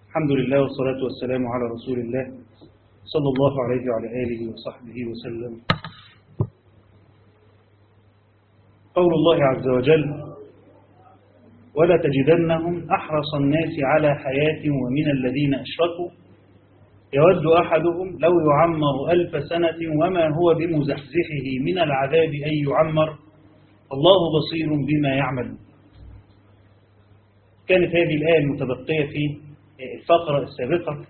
الحمد لله والصلاة والسلام على رسول الله صلى الله عليه وعلى آله وصحبه وسلم قول الله عز وجل ولا تجدنهم أحرص الناس على حياة ومن الذين أشركوا يود أحدهم لو يعمر ألف سنة وما هو بمزحزحه من العذاب أن يعمر الله بصير بما يعمل كانت هذه الآية المتبقية في الفقرة السابقة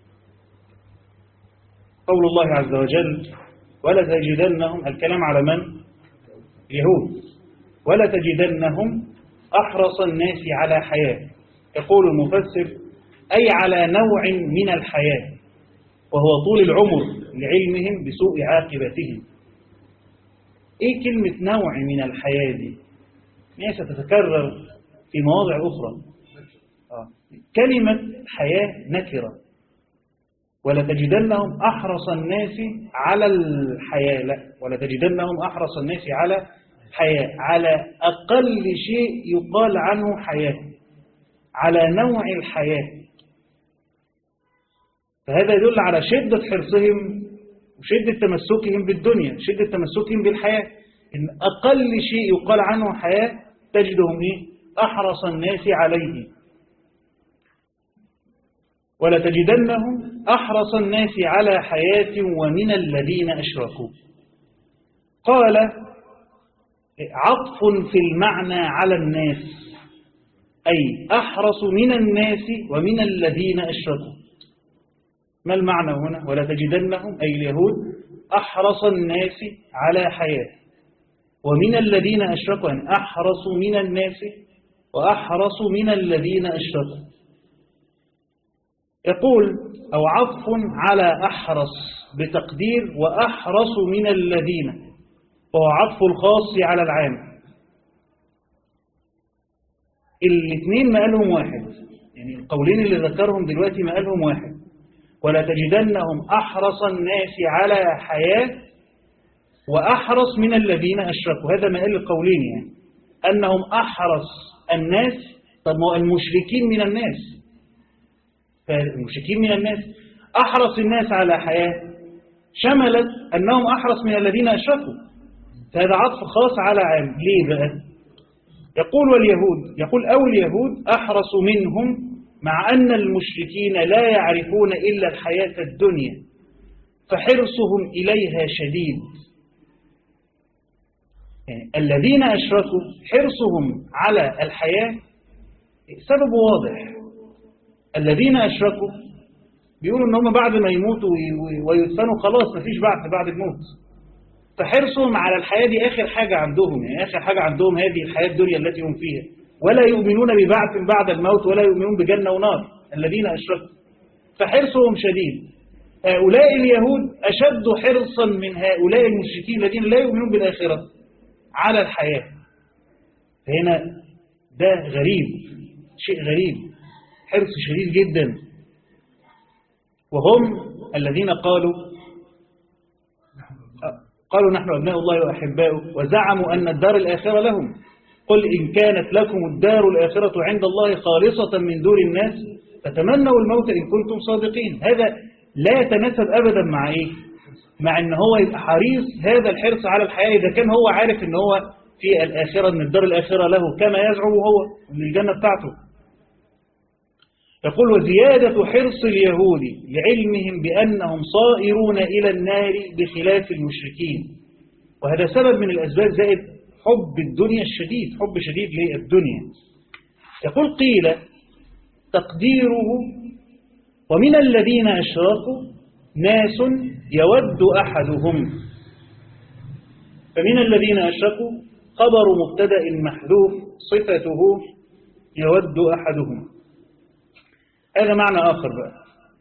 قول الله عز وجل ولا تجدنهم الكلام على من؟ اليهود ولا تجدنهم أحرص الناس على حياة يقول المفسر أي على نوع من الحياة وهو طول العمر لعلمهم بسوء عاقبتهم ايه كلمة نوع من الحياة دي هي ستتكرر في مواضع أخرى آه. كلمة حياة نكرة ولا تجدنهم أحرص الناس على الحياة لا ولا تجدنهم أحرص الناس على حياة على أقل شيء يقال عنه حياة على نوع الحياة فهذا يدل على شدة حرصهم وشدة تمسكهم بالدنيا شدة تمسكهم بالحياة إن أقل شيء يقال عنه حياة تجدهم إيه؟ أحرص الناس عليه ولا تجدنهم أحرص الناس على حياة ومن الذين أشركوا قال عطف في المعنى على الناس أي أحرص من الناس ومن الذين أشركوا ما المعنى هنا ولا تجدنهم أي اليهود أحرص الناس على حياة ومن الذين أشركوا يعني أحرص من الناس وأحرص من الذين أشركوا يقول أو عطف على أحرص بتقدير وأحرص من الذين وهو عطف الخاص على العام الاثنين مقالهم واحد يعني القولين اللي ذكرهم دلوقتي مقالهم واحد ولا تجدنهم أحرص الناس على حياة وأحرص من الذين أشركوا هذا مقال القولين يعني أنهم أحرص الناس طب ما المشركين من الناس فالمشركين من الناس أحرص الناس على حياة شملت أنهم أحرص من الذين أشركوا فهذا عطف خاص على عام ليه بقى يقول واليهود يقول أو اليهود أحرص منهم مع أن المشركين لا يعرفون إلا الحياة الدنيا فحرصهم إليها شديد يعني الذين أشركوا حرصهم على الحياة سبب واضح الذين أشركوا بيقولوا ان هم بعد ما يموتوا ويدفنوا خلاص مفيش بعث بعد الموت فحرصهم على الحياة دي آخر حاجة عندهم يعني آخر حاجة عندهم هذه الحياة الدنيا التي هم فيها ولا يؤمنون ببعث بعد الموت ولا يؤمنون بجنة ونار الذين أشركوا فحرصهم شديد هؤلاء اليهود أشد حرصا من هؤلاء المشركين الذين لا يؤمنون بالآخرة على الحياة فهنا ده غريب شيء غريب حرص شديد جدا وهم الذين قالوا قالوا نحن أبناء الله وأحباؤه وزعموا أن الدار الآخرة لهم قل إن كانت لكم الدار الآخرة عند الله خالصة من دور الناس فتمنوا الموت إن كنتم صادقين هذا لا يتناسب أبدا مع إيه مع أن هو يبقى حريص هذا الحرص على الحياة إذا كان هو عارف أن هو في الآخرة أن الدار الآخرة له كما يزعم هو من الجنة بتاعته يقول وزيادة حرص اليهود لعلمهم بأنهم صائرون إلى النار بخلاف المشركين وهذا سبب من الأسباب زائد حب الدنيا الشديد حب شديد للدنيا يقول قيل تقديره ومن الذين أشركوا ناس يود أحدهم فمن الذين أشركوا خبر مبتدأ محذوف صفته يود أحدهم هذا معنى آخر بقى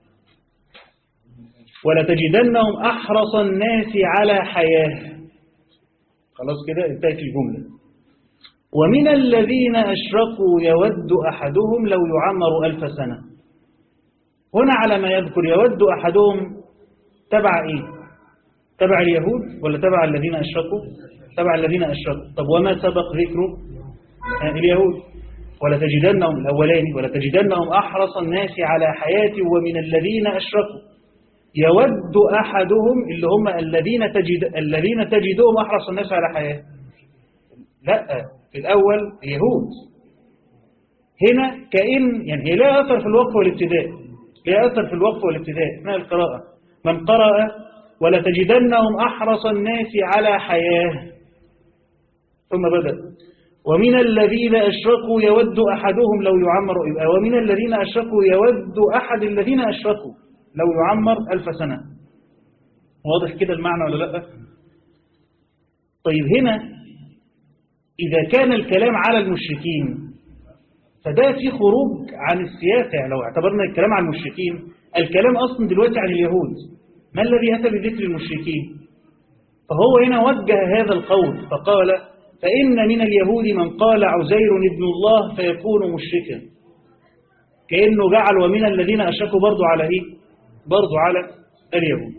ولتجدنهم أحرص الناس على حياة خلاص كده انتهت الجملة ومن الذين أشركوا يود أحدهم لو يعمر ألف سنة هنا على ما يذكر يود أحدهم تبع إيه تبع اليهود ولا تبع الذين أشركوا تبع الذين أشركوا طب وما سبق ذكره آه اليهود ولتجدنهم الأولاني ولتجدنهم أحرص الناس على حياة ومن الذين أشركوا يود أحدهم اللي هم الذين تجد الذين تجدهم أحرص الناس على حياة لا في الأول يهود هنا كأن يعني هي لا أثر في الوقف والابتداء لا أثر في الوقف والابتداء اثناء القراءة من قرأ ولتجدنهم أحرص الناس على حياة ثم بدأ ومن الذين أشركوا يود أحدهم لو يعمر يبقى ومن الذين أشركوا يود أحد الذين أشركوا لو يعمر ألف سنة واضح كده المعنى ولا لا طيب هنا إذا كان الكلام على المشركين فده في خروج عن السياسة يعني لو اعتبرنا الكلام عن المشركين الكلام أصلا دلوقتي عن اليهود ما الذي أتى بذكر المشركين فهو هنا وجه هذا القول فقال فإن من اليهود من قال عزير ابن الله فيكون مشركا كأنه جعل ومن الذين أشركوا برضو على إيه برضو على اليهود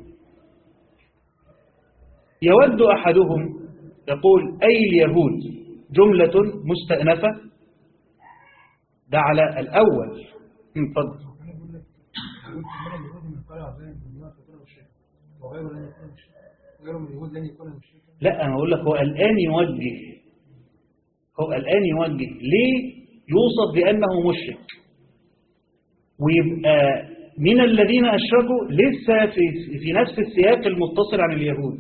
يود أحدهم يقول أي اليهود جملة مستأنفة ده على الأول اتفضل لا أنا أقول لك هو الآن يوجه هو الآن يوجه ليه يوصف بأنه مشرك ويبقى من الذين أشركوا لسه في, في نفس السياق المتصل عن اليهود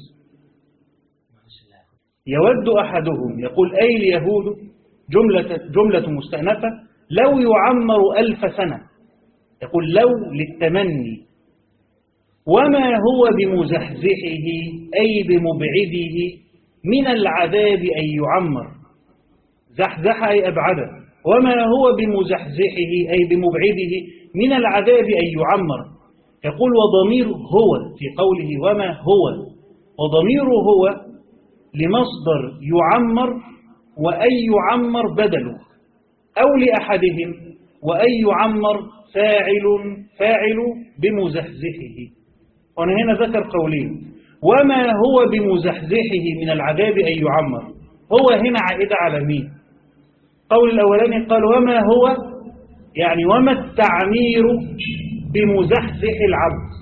يود أحدهم يقول أي اليهود جملة, جملة مستأنفة لو يعمر ألف سنة يقول لو للتمني وما هو بمزحزحه أي بمبعده من العذاب أن يعمر زحزح أي أبعده وما هو بمزحزحه أي بمبعده من العذاب أن يعمر يقول وضمير هو في قوله وما هو وضمير هو لمصدر يعمر وأن يعمر بدله أو لأحدهم وأن يعمر فاعل فاعل بمزحزحه وأنا هنا ذكر قولين وما هو بمزحزحه من العذاب أن يعمر هو هنا عائد على مين قول الأولاني قال وما هو يعني وما التعمير بمزحزح العبد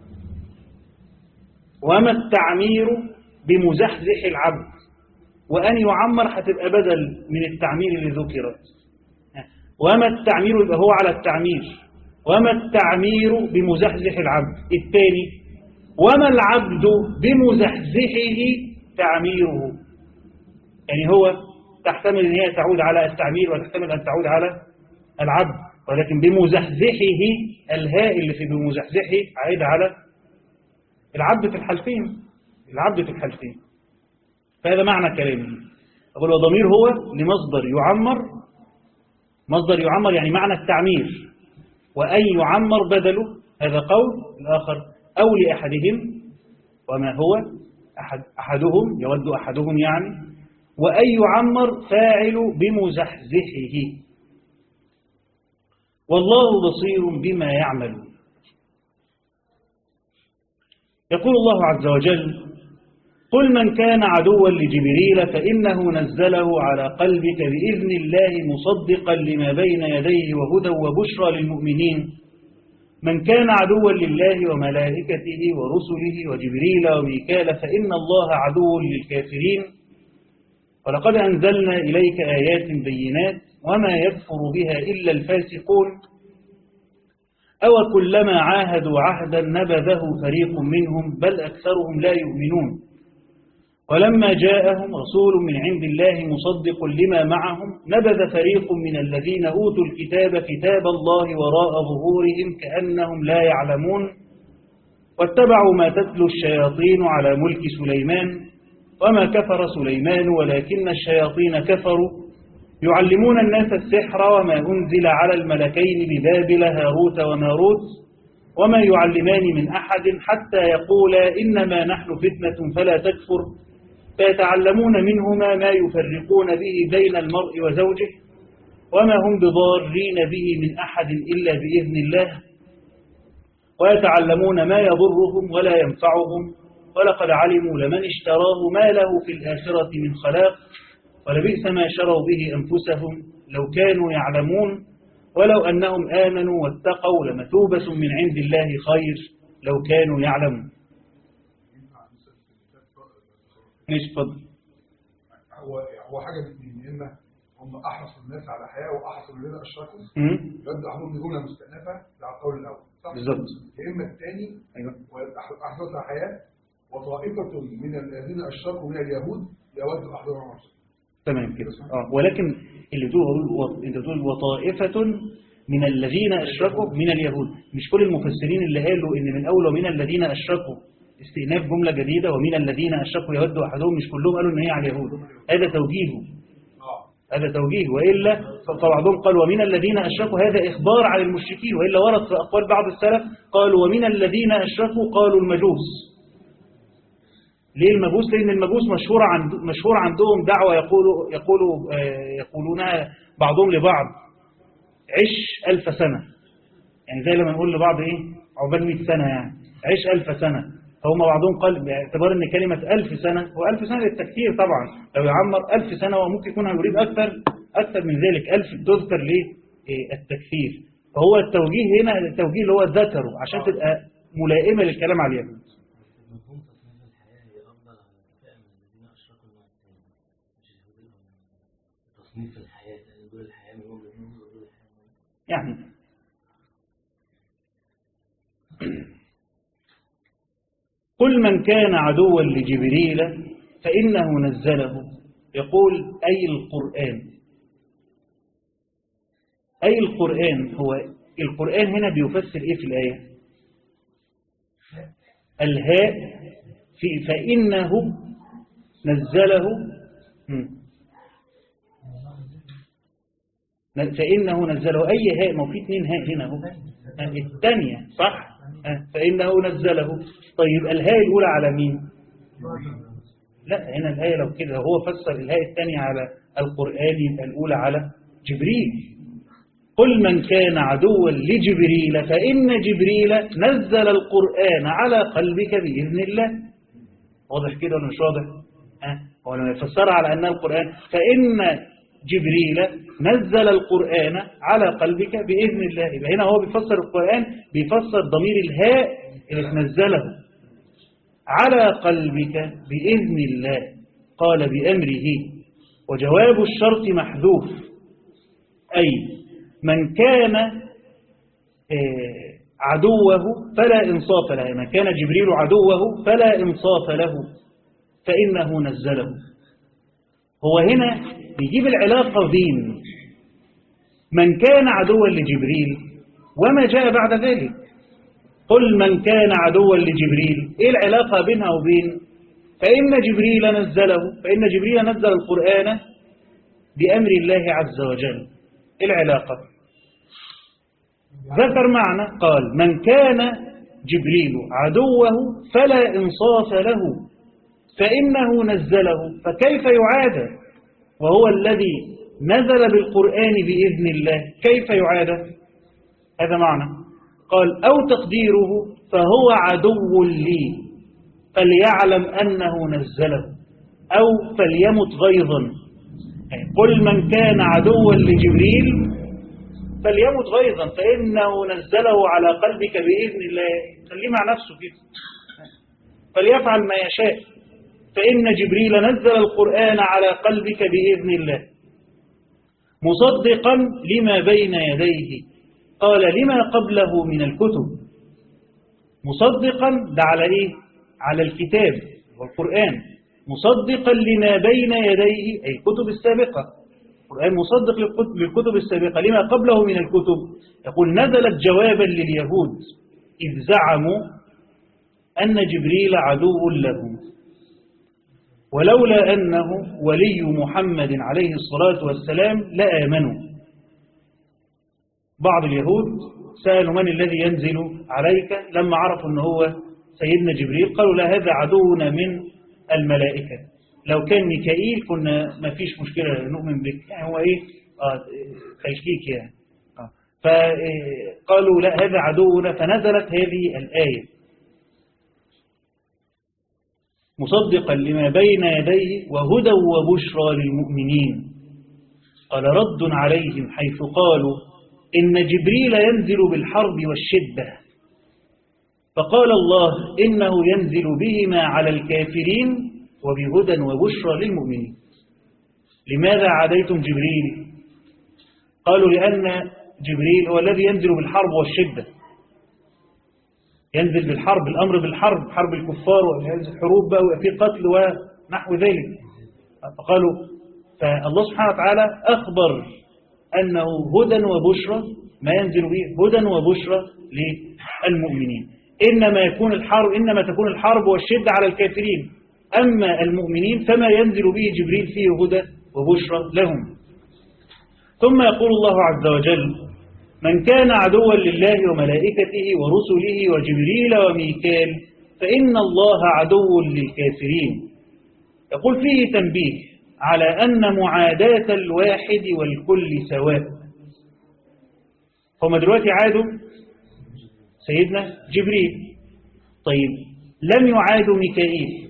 وما التعمير بمزحزح العبد وأن يعمر هتبقى بدل من التعمير اللي ذكرت وما التعمير يبقى هو على التعمير وما التعمير بمزحزح العبد الثاني وما العبد بمزحزحه تعميره يعني هو تحتمل ان هي تعود على التعمير وتحتمل أن تعود على العبد ولكن بمزحزحه الهاء اللي في بمزحزحه عائد على العبد في الحالتين العبد في الحالتين فهذا معنى كلامه أقول وضمير هو لمصدر يعمر مصدر يعمر يعني معنى التعمير وأن يعمر بدله هذا قول الآخر أو لأحدهم وما هو أحد أحدهم يود أحدهم يعني وأن يعمر فاعل بمزحزحه والله بصير بما يعمل يقول الله عز وجل قل من كان عدوا لجبريل فإنه نزله على قلبك بإذن الله مصدقا لما بين يديه وهدى وبشرى للمؤمنين من كان عدوا لله وملائكته ورسله وجبريل وميكال فإن الله عدو للكافرين ولقد أنزلنا إليك آيات بينات وما يكفر بها إلا الفاسقون أو كلما عاهدوا عهدا نبذه فريق منهم بل أكثرهم لا يؤمنون ولما جاءهم رسول من عند الله مصدق لما معهم نبذ فريق من الذين أوتوا الكتاب كتاب الله وراء ظهورهم كأنهم لا يعلمون واتبعوا ما تتلو الشياطين على ملك سليمان وما كفر سليمان ولكن الشياطين كفروا يعلمون الناس السحر وما أنزل على الملكين ببابل هاروت وماروت وما يعلمان من أحد حتى يقولا إنما نحن فتنة فلا تكفر فيتعلمون منهما ما يفرقون به بين المرء وزوجه وما هم بضارين به من أحد إلا بإذن الله ويتعلمون ما يضرهم ولا ينفعهم ولقد علموا لمن اشتراه ما له في الآخرة من خلاق ولبئس ما شروا به أنفسهم لو كانوا يعلمون ولو أنهم آمنوا واتقوا لمثوبة من عند الله خير لو كانوا يعلمون ماشي اتفضل هو هو حاجه باثنين يا اما هم احرص الناس على حياه واحرص الذين اشركوا مم. يبدا احدهم بجمله مستأنفه ده على القول الاول صح؟ بالظبط يا اما الثاني أيوة. احرص على الحياه وطائفه من الذين اشركوا من اليهود يود احدهم عمر تمام كده اه ولكن اللي تقول انت تقول وطائفة من الذين أشركوا من اليهود مش كل المفسرين اللي قالوا إن من أول ومن الذين أشركوا استئناف جملة جديدة ومن الذين أشركوا يود أحدهم مش كلهم قالوا إن هي على اليهود هذا توجيهه اه هذا توجيه وإلا فبعضهم قال ومن الذين أشركوا هذا إخبار على المشركين وإلا ورد في أقوال بعض السلف قالوا ومن الذين أشركوا قالوا المجوس ليه المجوس لأن المجوس مشهور عند مشهور عندهم دعوة يقولوا يقولوا آه، يقولونها بعضهم لبعض عش ألف سنة يعني زي لما نقول لبعض إيه عقبال 100 سنة يعني عش ألف سنة فهم بعضهم قال باعتبار ان كلمة ألف سنة هو ألف سنة للتكثير طبعا لو يعمر ألف سنة وممكن يكون يريد أكثر أكثر من ذلك ألف تذكر ليه إيه، التكثير فهو التوجيه هنا التوجيه اللي هو ذكره عشان تبقى ملائمة للكلام على اليهود مفهوم تصنيف الحياة هي أفضل على فئة من الذين أشركوا مع الثاني مش الهدى تصنيف الحياة يعني دول الحياة من وجهة نظر دول الحياة من يعني قل من كان عدوا لجبريل فإنه نزله يقول أي القرآن أي القرآن هو القرآن هنا بيفسر إيه في الآية الهاء في فإنه نزله مم. فإنه نزله أي هاء ما هو في اثنين هاء هنا اهو آه، الثانية صح آه، فإنه نزله طيب الهاء الأولى على مين لا هنا الآية لو كده هو فسر الهاء الثانية على القرآن يبقى الأولى على جبريل قل من كان عدوا لجبريل فإن جبريل نزل القرآن على قلبك بإذن الله واضح كده ولا مش واضح ها هو لما يفسرها على أنها القرآن فإن جبريل نزل القرآن على قلبك بإذن الله يبقى هنا هو بيفسر القرآن بيفسر ضمير الهاء اللي تنزله على قلبك بإذن الله قال بأمره وجواب الشرط محذوف أي من كان آه، عدوه فلا إنصاف له من كان جبريل عدوه فلا إنصاف له فإنه نزله هو هنا بيجيب العلاقة بين من كان عدوا لجبريل وما جاء بعد ذلك قل من كان عدوا لجبريل ايه العلاقة بينها وبين فإن جبريل نزله فإن جبريل نزل القرآن بأمر الله عز وجل ايه العلاقة ذكر معنى قال من كان جبريل عدوه فلا إنصاف له فإنه نزله فكيف يعاد وهو الذي نزل بالقرآن بإذن الله كيف يعاد هذا معنى قال أو تقديره فهو عدو لي فليعلم أنه نزله أو فليمت غيظا يعني قل من كان عدوا لجبريل فليمت غيظا فإنه نزله على قلبك بإذن الله خليه مع نفسه كده فليفعل ما يشاء فإن جبريل نزل القرآن على قلبك بإذن الله مصدقا لما بين يديه قال لما قبله من الكتب مصدقا ده على إيه؟ على الكتاب والقرآن مصدقا لما بين يديه أي الكتب السابقة القرآن مصدق للكتب- للكتب السابقة لما قبله من الكتب يقول نزلت جوابا لليهود إذ زعموا أن جبريل عدو لهم ولولا أنه ولي محمد عليه الصلاة والسلام لآمنوا بعض اليهود سألوا من الذي ينزل عليك لما عرفوا أنه هو سيدنا جبريل قالوا لا هذا عدونا من الملائكة لو كان ميكائيل كنا ما فيش مشكلة نؤمن بك يعني هو إيه آه خلشيك يعني آه. فقالوا لا هذا عدونا فنزلت هذه الآية مصدقا لما بين يديه وهدى وبشرى للمؤمنين قال رد عليهم حيث قالوا إن جبريل ينزل بالحرب والشدة فقال الله إنه ينزل بهما على الكافرين وبهدى وبشرى للمؤمنين لماذا عاديتم جبريل قالوا لأن جبريل هو الذي ينزل بالحرب والشدة ينزل بالحرب الأمر بالحرب حرب الكفار والحروب بقى وفي قتل ونحو ذلك فقالوا فالله سبحانه وتعالى أخبر أنه هدى وبشرى ما ينزل به هدى وبشرى للمؤمنين إنما يكون الحرب إنما تكون الحرب والشدة على الكافرين أما المؤمنين فما ينزل به جبريل فيه هدى وبشرى لهم ثم يقول الله عز وجل من كان عدوا لله وملائكته ورسله وجبريل وميكال فإن الله عدو للكافرين يقول فيه تنبيه على أن معاداة الواحد والكل سواء هم دلوقتي عادوا سيدنا جبريل طيب لم يعادوا ميكائيل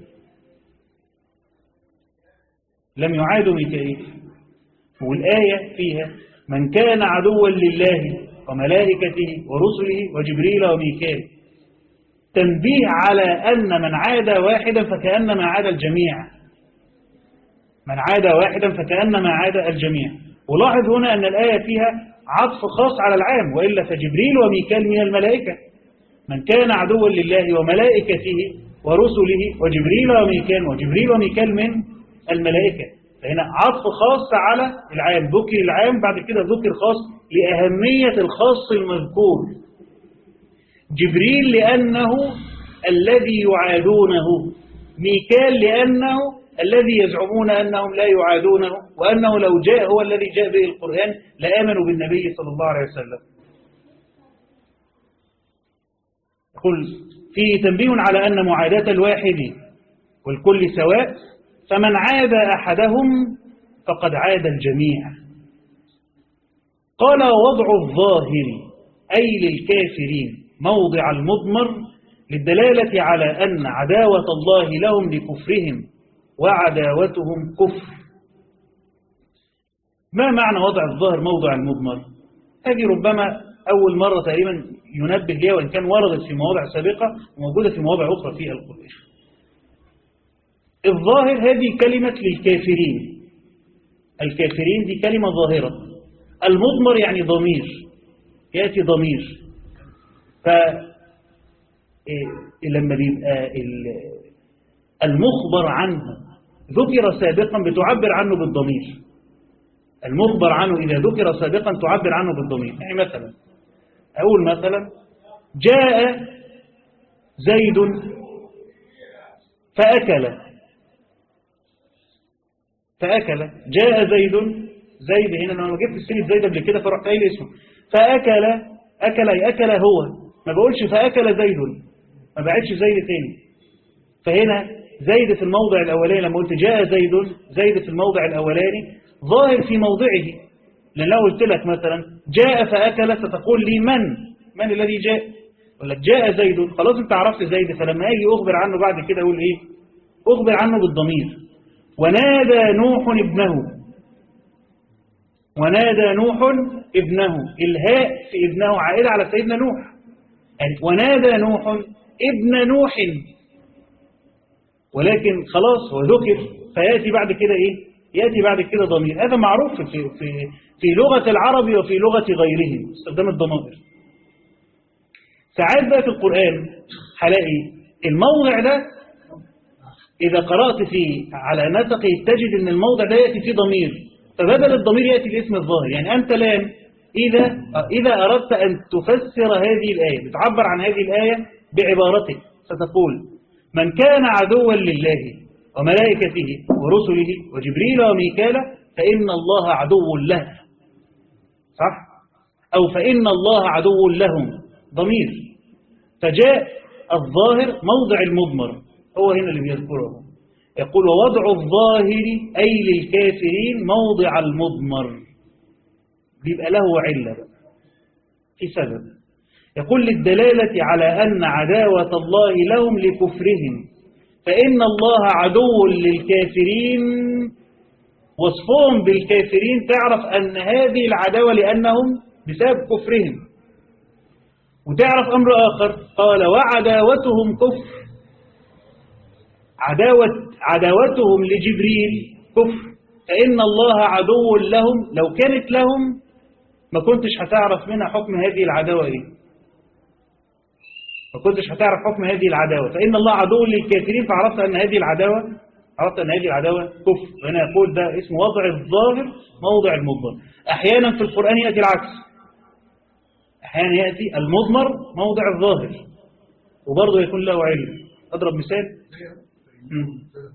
لم يعادوا ميكائيل والآية فيها من كان عدوا لله وملائكته ورسله وجبريل وميكال تنبيه على أن من عاد واحدا فكأنما عاد الجميع من عاد واحدا فكأنما عاد الجميع ولاحظ هنا أن الآية فيها عطف خاص على العام وإلا فجبريل وميكال من الملائكة من كان عدوا لله وملائكته ورسله وجبريل وميكال وجبريل وميكال من الملائكة فهنا عطف خاص على العام ذكر العام بعد كده ذكر خاص لأهمية الخاص المذكور جبريل لأنه الذي يعادونه ميكال لأنه الذي يزعمون أنهم لا يعادونه وأنه لو جاء هو الذي جاء به القرآن لآمنوا بالنبي صلى الله عليه وسلم قل فيه تنبيه على أن معاداة الواحد والكل سواء فمن عاد أحدهم فقد عاد الجميع قال وضع الظاهر أي للكافرين موضع المضمر للدلالة على أن عداوة الله لهم لكفرهم وعداوتهم كفر ما معنى وضع الظاهر موضع المضمر هذه ربما أول مرة تقريبا ينبه لها وإن كان وردت في مواضع سابقة وموجودة في مواضع أخرى في القرآن الظاهر هذه كلمة للكافرين الكافرين دي كلمة ظاهرة المضمر يعني ضمير يأتي ضمير ف لما بيبقى المخبر عنه ذكر سابقا بتعبر عنه بالضمير المخبر عنه إذا ذكر سابقا تعبر عنه بالضمير يعني مثلا أقول مثلا جاء زيد فأكل فأكل جاء زيد زيد هنا أنا جبت السيد زيد قبل كده فرحت قايل اسمه فأكل أكل أي أكل هو ما بقولش فأكل زيد ما بعدش زيد تاني فهنا زيد في الموضع الأولاني لما قلت جاء زيد زيد في الموضع الأولاني ظاهر في موضعه لأن لو قلت لك مثلا جاء فأكل ستقول لي من من الذي جاء ولا جاء زيد خلاص انت عرفت زيد فلما اجي أخبر عنه بعد كده أقول إيه أخبر عنه بالضمير ونادى نوح ابنه ونادى نوح ابنه الهاء في ابنه عائلة على سيدنا نوح يعني ونادى نوح ابن نوح ولكن خلاص هو ذكر فيأتي بعد كده إيه يأتي بعد كده ضمير هذا معروف في, في, في لغة العرب وفي لغة غيرهم استخدام الضمائر ساعات بقى في القرآن هلاقي الموضع ده إذا قرأت فيه على نسقه تجد أن الموضع ده يأتي فيه ضمير فبدل الضمير يأتي الاسم الظاهر يعني أنت الآن إذا, إذا أردت أن تفسر هذه الآية بتعبر عن هذه الآية بعبارتك ستقول من كان عدوا لله وملائكته ورسله وجبريل وميكال فإن الله عدو له صح؟ أو فإن الله عدو لهم ضمير فجاء الظاهر موضع المضمر هو هنا اللي بيذكره يقول ووضع الظاهر أي للكافرين موضع المضمر بيبقى له علة بقى. في سبب يقول للدلالة على أن عداوة الله لهم لكفرهم فإن الله عدو للكافرين وصفهم بالكافرين تعرف أن هذه العداوة لأنهم بسبب كفرهم وتعرف أمر آخر قال وعداوتهم كفر عداوة عداوتهم لجبريل كفر فإن الله عدو لهم لو كانت لهم ما كنتش هتعرف منها حكم هذه العداوة إيه ما كنتش هتعرف حكم هذه العداوة فإن الله عدو للكافرين فعرفت أن هذه العداوة عرفت أن هذه العداوة كفر وهنا يقول ده اسم وضع الظاهر موضع المضمر أحيانا في القرآن يأتي العكس أحيانا يأتي المضمر موضع الظاهر وبرضه يكون له علم أضرب مثال مم.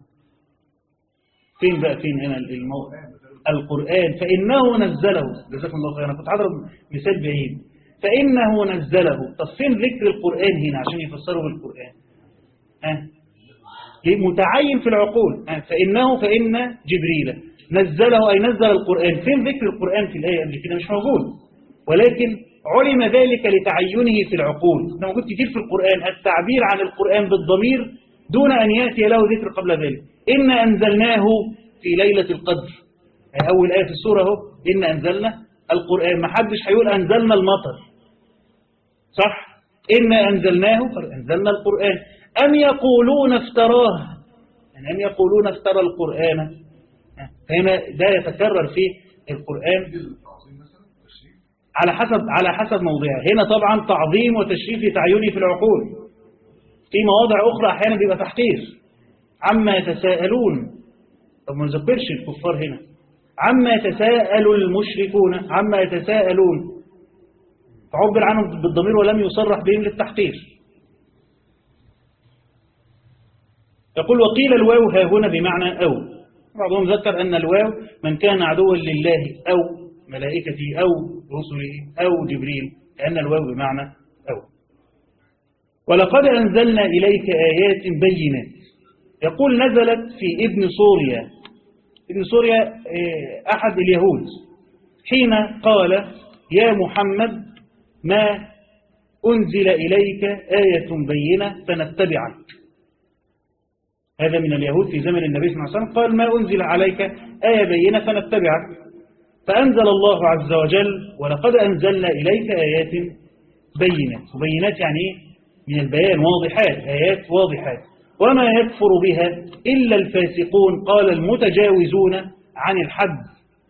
فين بقى فين هنا الموضع القرآن فإنه نزله جزاكم الله خيرا كنت هضرب مثال بعيد فإنه نزله طب فين ذكر القرآن هنا عشان يفسروا بالقرآن ها متعين في العقول ها فإنه فإن جبريل نزله أي نزل القرآن فين ذكر القرآن في الآية قبل كده مش موجود ولكن علم ذلك لتعينه في العقول ده موجود كتير في القرآن التعبير عن القرآن بالضمير دون أن يأتي له ذكر قبل ذلك إن أنزلناه في ليلة القدر يعني أول آية في السورة اهو إن أنزلنا القرآن ما حدش هيقول أنزلنا المطر صح إن أنزلناه أنزلنا القرآن أم يقولون افتراه يعني أم يقولون افترى القرآن فهنا ده يتكرر في القرآن التعظيم مثلا التشريف على حسب على حسب موضعه هنا طبعا تعظيم وتشريف لتعيني في العقول في مواضع أخرى أحيانا بيبقى تحقير عما يتساءلون طب ما نذكرش الكفار هنا عما يتساءل المشركون عما يتساءلون تعبر عنهم بالضمير ولم يصرح بهم للتحقير يقول وقيل الواو ها هنا بمعنى أو بعضهم ذكر أن الواو من كان عدوا لله أو ملائكته أو رسله أو جبريل لأن الواو بمعنى أو ولقد أنزلنا إليك آيات بينات يقول نزلت في ابن سوريا ابن سوريا آه، أحد اليهود حين قال يا محمد ما أنزل إليك آية بينة فنتبعك هذا من اليهود في زمن النبي صلى الله عليه وسلم قال ما أنزل عليك آية بينة فنتبعك فأنزل الله عز وجل ولقد أنزلنا إليك آيات بينات وبينات يعني إيه؟ من البيان واضحات آيات واضحات وما يكفر بها إلا الفاسقون قال المتجاوزون عن الحد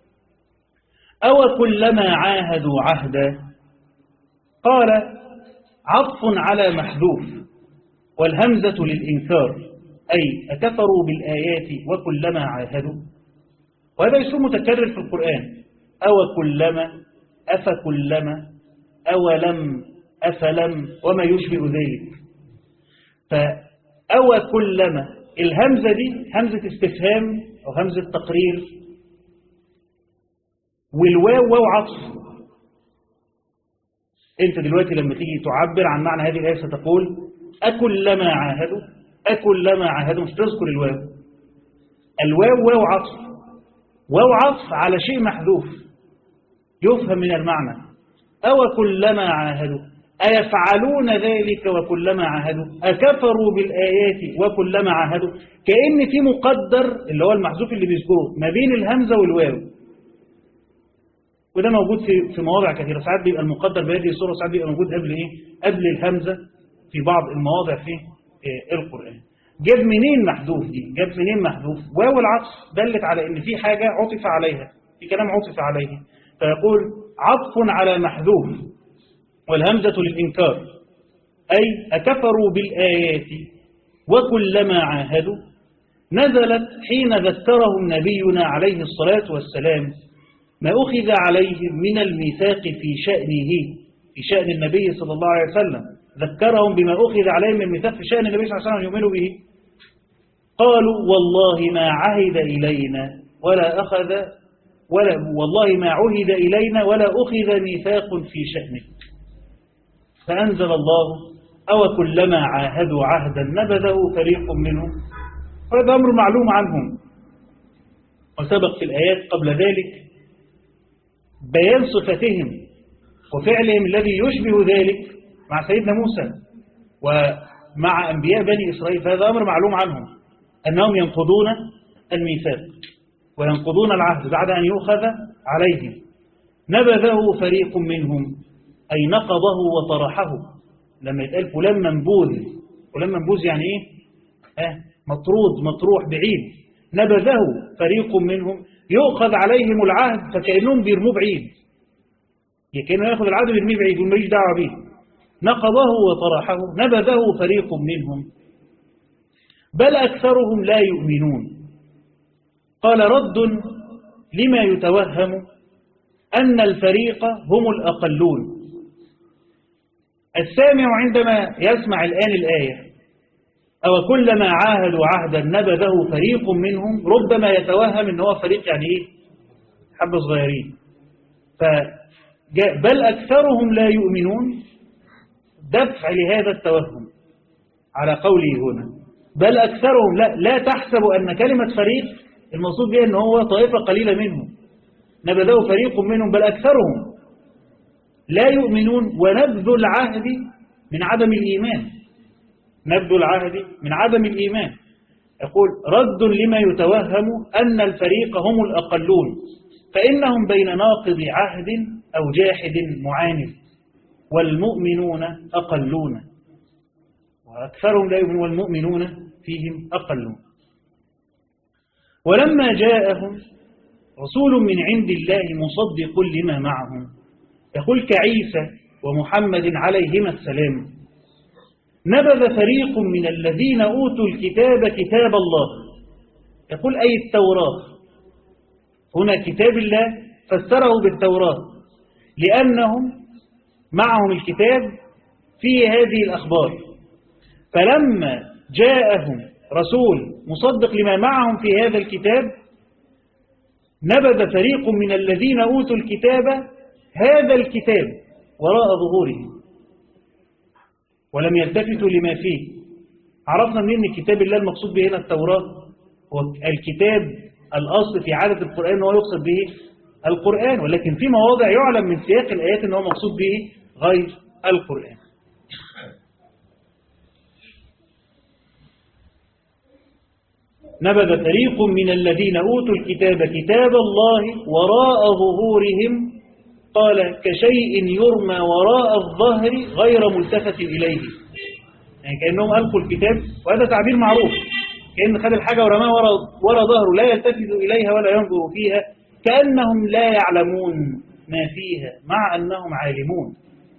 أو كلما عاهدوا عهدا قال عطف على محذوف والهمزة للإنكار أي أكفروا بالآيات وكلما عاهدوا وهذا اسم متكرر في القرآن أو كلما أفكلما أولم أفلم وما يشبه ذلك فأو كلما الهمزة دي همزة استفهام أو همزة تقرير والواو واو عطف انت دلوقتي لما تيجي تعبر عن معنى هذه الآية ستقول أكلما عاهدوا أكلما عاهدوا مش تذكر الواو الواو واو عطف واو عطف على شيء محذوف يفهم من المعنى أو كلما عاهدوا أيفعلون ذلك وكلما عاهدوا أكفروا بالآيات وكلما عاهدوا كأن في مقدر اللي هو المحذوف اللي بيذكره ما بين الهمزة والواو وده موجود في في مواضع كثيرة ساعات بيبقى المقدر بهذه الصورة ساعات بيبقى موجود قبل إيه قبل الهمزة في بعض المواضع في إيه القرآن جاب منين محذوف دي جاب منين محذوف واو العطف دلت على ان في حاجة عطف عليها في كلام عطف عليه فيقول عطف على محذوف والهمزة للإنكار أي أكفروا بالآيات وكلما عاهدوا نزلت حين ذكرهم نبينا عليه الصلاة والسلام ما أخذ عليهم من الميثاق في شأنه في شأن النبي صلى الله عليه وسلم ذكرهم بما أخذ عليهم من الميثاق في شأن النبي صلى الله عليه وسلم يؤمنوا به قالوا والله ما عهد إلينا ولا أخذ ولا والله ما عهد إلينا ولا أخذ ميثاق في شأنك فأنزل الله أو كلما عاهدوا عهدا نبذه فريق منهم وهذا أمر معلوم عنهم وسبق في الآيات قبل ذلك بيان صفتهم وفعلهم الذي يشبه ذلك مع سيدنا موسى مع أنبياء بني إسرائيل فهذا أمر معلوم عنهم أنهم ينقضون الميثاق وينقضون العهد بعد أن يؤخذ عليهم نبذه فريق منهم أي نقضه وطرحه لما يتقال فلان منبوذ فلان منبوذ يعني إيه آه مطرود مطروح بعيد نبذه فريق منهم يؤخذ عليهم العهد فكأنهم بيرموه بعيد كأنه يأخذ العهد ويرميه بعيد وماليش دعوة به نقضه وطرحه نبذه فريق منهم بل أكثرهم لا يؤمنون قال رد لما يتوهم أن الفريق هم الأقلون السامع عندما يسمع الآن الآية أو كلما عاهدوا عهدا نبذه فريق منهم ربما يتوهم أنه هو فريق يعني إيه حبة صغيرين فجاء بل أكثرهم لا يؤمنون دفع لهذا التوهم على قوله هنا بل أكثرهم لا, لا تحسب أن كلمة فريق المقصود بها أنه هو طائفة قليلة منهم نبذه فريق منهم بل أكثرهم لا يؤمنون ونبذ العهد من عدم الإيمان نبذ العهد من عدم الإيمان يقول رد لما يتوهم أن الفريق هم الأقلون فإنهم بين ناقض عهد أو جاحد معاند والمؤمنون أقلون وأكثرهم لا يؤمنون والمؤمنون فيهم أقلون ولما جاءهم رسول من عند الله مصدق لما معهم يقول كعيسى ومحمد عليهما السلام نبذ فريق من الذين أوتوا الكتاب كتاب الله يقول أي التوراة هنا كتاب الله فسره بالتوراة لأنهم معهم الكتاب فيه هذه الأخبار فلما جاءهم رسول مصدق لما معهم في هذا الكتاب نبذ فريق من الذين أوتوا الكتاب هذا الكتاب وراء ظهورهم ولم يلتفتوا لما فيه عرفنا منين كتاب الله المقصود به هنا التوراة هو الكتاب الأصل في عادة القرآن هو يقصد به القرآن ولكن في مواضع يعلم من سياق الآيات أنه مقصود به غير القرآن نبذ فريق من الذين أوتوا الكتاب كتاب الله وراء ظهورهم قال كشيء يرمى وراء الظهر غير ملتفت إليه يعني كأنهم ألقوا الكتاب وهذا تعبير معروف كأن خد الحاجة ورماه وراء, وراء ظهره لا يلتفت إليها ولا ينظر فيها كأنهم لا يعلمون ما فيها مع أنهم عالمون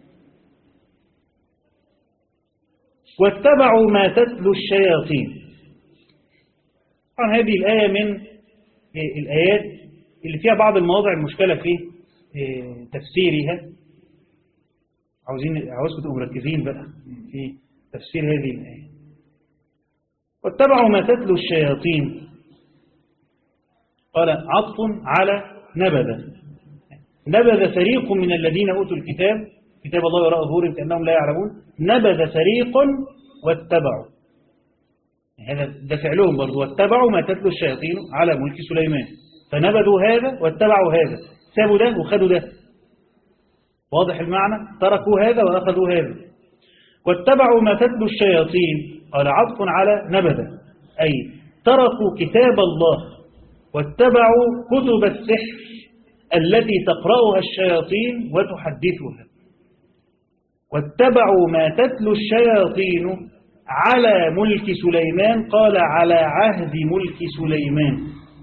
واتبعوا ما تتلو الشياطين طبعا هذه الآية من الآيات اللي فيها بعض المواضع المشكلة في تفسيرها عاوزين عاوزكم تبقوا مركزين بقى في تفسير هذه الآية واتبعوا ما تتلو الشياطين قال عطف على نبذ نبذ فريق من الذين أوتوا الكتاب كتاب الله وراء ظهورهم كأنهم لا يعلمون نبذ فريق واتبعوا هذا ده فعلهم برضه واتبعوا ما تتلو الشياطين على ملك سليمان فنبذوا هذا واتبعوا هذا سابوا ده وخدوا ده واضح المعنى تركوا هذا وأخذوا هذا واتبعوا ما تتلو الشياطين قال عطف على نبذ أي تركوا كتاب الله واتبعوا كتب السحر التي تقرأها الشياطين وتحدثها واتبعوا ما تتلو الشياطين على ملك سليمان قال على عهد ملك سليمان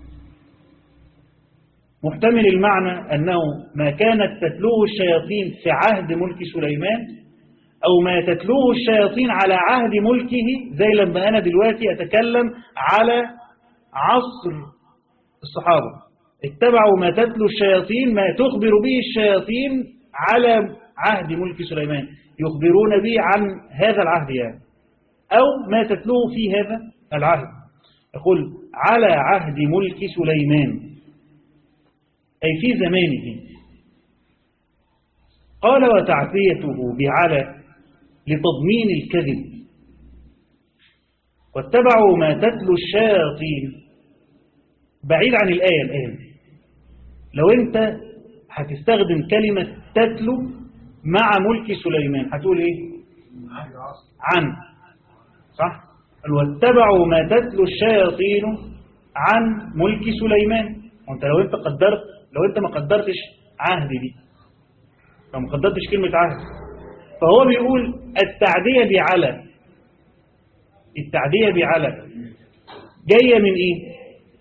محتمل المعنى أنه ما كانت تتلوه الشياطين في عهد ملك سليمان أو ما تتلوه الشياطين على عهد ملكه زي لما أنا دلوقتي أتكلم على عصر الصحابة اتبعوا ما تتلو الشياطين ما تخبر به الشياطين على عهد ملك سليمان يخبرون به عن هذا العهد يعني أو ما تتلوه في هذا العهد يقول على عهد ملك سليمان أي في زمانه قال وتعفيته بعلى لتضمين الكذب واتبعوا ما تتلو الشياطين بعيد عن الآية الآن لو أنت هتستخدم كلمة تتلو مع ملك سليمان هتقول إيه عن صح قال واتبعوا ما تتلو الشياطين عن ملك سليمان وانت لو انت قدرت لو انت ما قدرتش عهد دي لو ما قدرتش كلمة عهد فهو بيقول التعدية بعلى التعدية بعلى جاية من ايه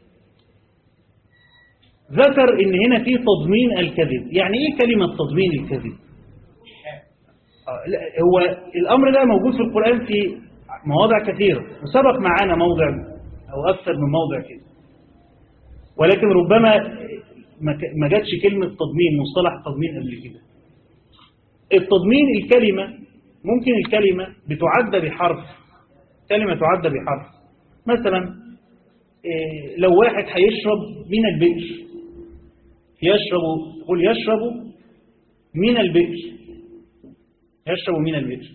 ذكر ان هنا في تضمين الكذب يعني ايه كلمة تضمين الكذب آه، لا، هو الامر ده موجود في القرآن في مواضع كثيرة وسبق معانا موضع او اكثر من موضع كده ولكن ربما ما ك- ما جاتش كلمة تضمين مصطلح تضمين قبل كده التضمين الكلمة ممكن الكلمة بتعد بحرف كلمة تعد بحرف مثلا إيه، لو واحد هيشرب من البئر يشرب قل يشرب من البئر يشرب من البئر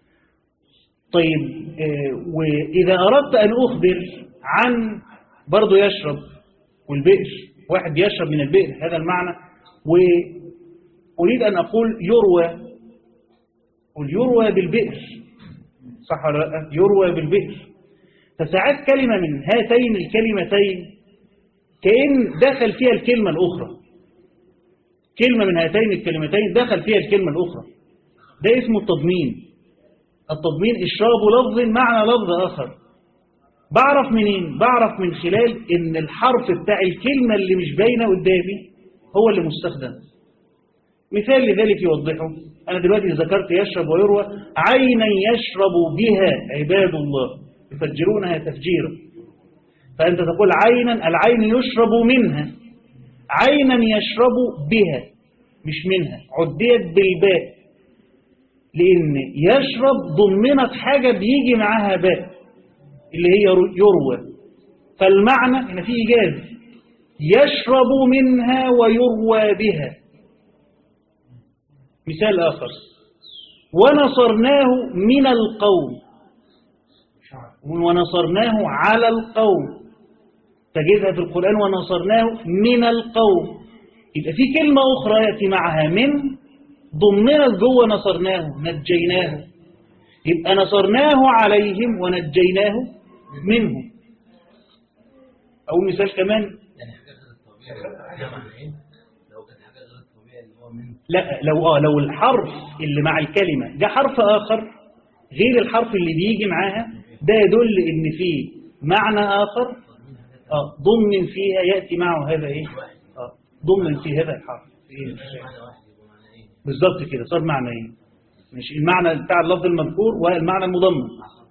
طيب إيه، وإذا أردت أن أخبر عن برضه يشرب والبئر واحد يشرب من البئر هذا المعنى وأريد أن أقول يروى قل يروى بالبئر صح ولا لا يروى بالبئر فساعات كلمة من هاتين الكلمتين كأن دخل فيها الكلمة الأخرى كلمة من هاتين الكلمتين دخل فيها الكلمة الأخرى ده اسمه التضمين التضمين إشراب لفظ معنى لفظ آخر بعرف منين بعرف من خلال ان الحرف بتاع الكلمة اللي مش باينة قدامي هو اللي مستخدم مثال لذلك يوضحه أنا دلوقتي ذكرت يشرب ويروى عينا يشرب بها عباد الله يفجرونها تفجيرا فأنت تقول عينا العين يشرب منها عينا يشرب بها مش منها عديت بالباء لأن يشرب ضمنت حاجة بيجي معاها باء اللي هي يروى فالمعنى هنا في إيجاز يشرب منها ويروى بها مثال آخر ونصرناه من القوم ونصرناه على القوم تجدها في القرآن ونصرناه من القوم يبقى في كلمة أخرى يأتي معها من ضمنت جوه نصرناه نجيناه يبقى نصرناه عليهم ونجيناه منهم أو مثال كمان يعني حاجة غير الطبيعي ده معنى لو كانت حاجة غير الطبيعي اللي هو من لا لو اه لو الحرف اللي مع الكلمة جه حرف آخر غير الحرف اللي بيجي معاها ده يدل ان في معنى آخر اه ضمن فيها يأتي معه هذا ايه اه ضمن في هذا الحرف إيه؟ معنى واحد يبقى معنى ايه بالظبط كده صار معنى ايه مش المعنى بتاع اللفظ المذكور والمعنى المضمن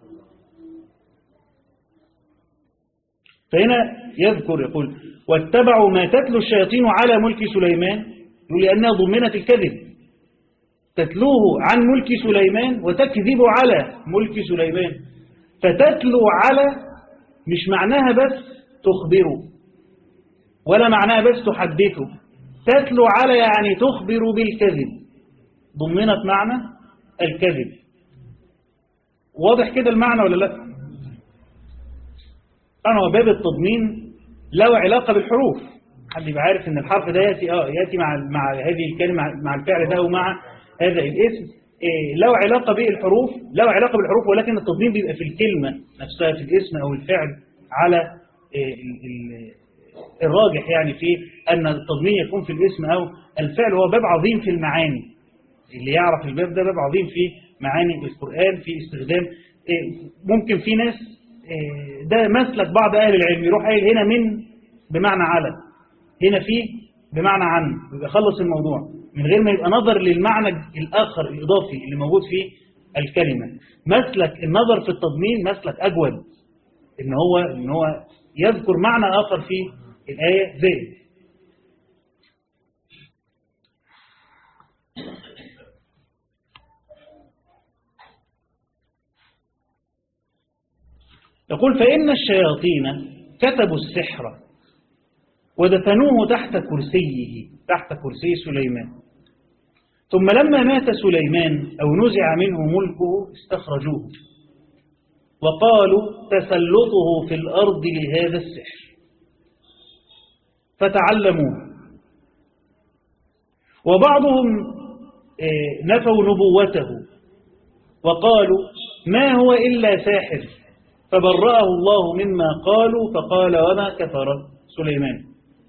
فهنا يذكر يقول واتبعوا ما تتلو الشياطين على ملك سليمان يقول لأنها ضمنت الكذب تتلوه عن ملك سليمان وتكذب على ملك سليمان فتتلو على مش معناها بس تخبره ولا معناها بس تحدثه تتلو على يعني تخبر بالكذب ضمنت معنى الكذب واضح كده المعنى ولا لا طبعا هو باب التضمين له علاقة بالحروف حد يبقى عارف ان الحرف ده ياتي اه ياتي مع مع هذه الكلمه مع الفعل ده ومع هذا الاسم إيه له علاقه بالحروف له علاقه بالحروف ولكن التضمين بيبقى في الكلمه نفسها في الاسم او الفعل على إيه ال- ال- الراجح يعني في ان التضمين يكون في الاسم او الفعل هو باب عظيم في المعاني اللي يعرف الباب ده باب عظيم في معاني القرآن في استخدام إيه، ممكن في ناس إيه، ده مسلك بعض أهل العلم يروح قايل هنا من بمعنى على هنا في بمعنى عن يبقى خلص الموضوع من غير ما يبقى نظر للمعنى الآخر الإضافي اللي موجود في الكلمة مسلك النظر في التضمين مسلك أجود إن هو إن هو يذكر معنى آخر في الآية زائد يقول فإن الشياطين كتبوا السحر ودفنوه تحت كرسيه تحت كرسي سليمان ثم لما مات سليمان أو نزع منه ملكه استخرجوه وقالوا تسلطه في الأرض لهذا السحر فتعلموه وبعضهم آه، نفوا نبوته وقالوا ما هو إلا ساحر فبرأه الله مما قالوا فقال وما كفر سليمان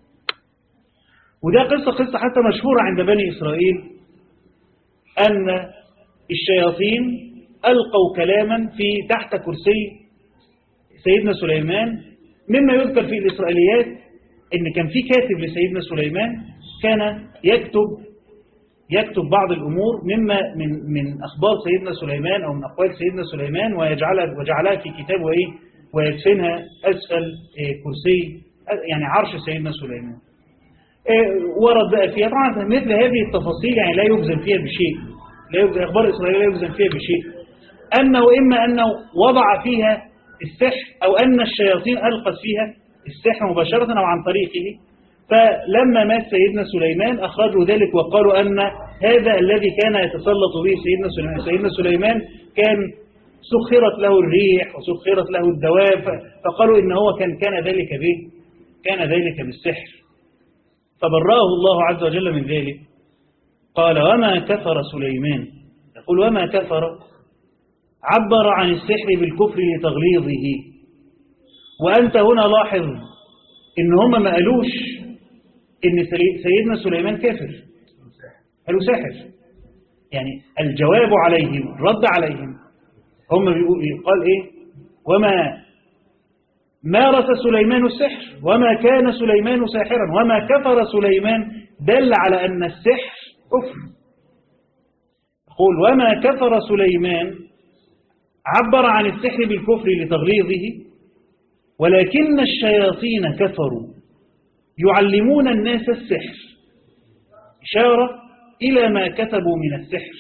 وده قصة قصة حتى مشهورة عند بني إسرائيل أن الشياطين ألقوا كلاما في تحت كرسي سيدنا سليمان مما يذكر في الإسرائيليات أن كان في كاتب لسيدنا سليمان كان يكتب يكتب بعض الأمور مما من من أخبار سيدنا سليمان أو من أقوال سيدنا سليمان ويجعلها وجعلها في كتاب وإيه ويدفنها أسفل إيه كرسي يعني عرش سيدنا سليمان إيه ورد بقى فيها طبعا مثل هذه التفاصيل يعني لا يجزم فيها بشيء لا يجزم أخبار إسرائيل لا يجزم فيها بشيء أنه إما أنه وضع فيها السحر أو أن الشياطين ألقت فيها السحر مباشرة أو عن طريقه فلما مات سيدنا سليمان أخرجوا ذلك وقالوا أن هذا الذي كان يتسلط به سيدنا سليمان سيدنا سليمان كان سخرت له الريح وسخرت له الدواب فقالوا إن هو كان كان ذلك به كان ذلك بالسحر فبراه الله عز وجل من ذلك قال وما كفر سليمان يقول وما كفر عبر عن السحر بالكفر لتغليظه وأنت هنا لاحظ إن هم ما قالوش إن سيدنا سليمان كافر قالوا ساحر يعني الجواب عليهم رد عليهم هم قال إيه وما مارس سليمان السحر وما كان سليمان ساحرا وما كفر سليمان دل على أن السحر كفر يقول وما كفر سليمان عبر عن السحر بالكفر لتغليظه ولكن الشياطين كفروا يعلمون الناس السحر إشارة إلى ما كتبوا من السحر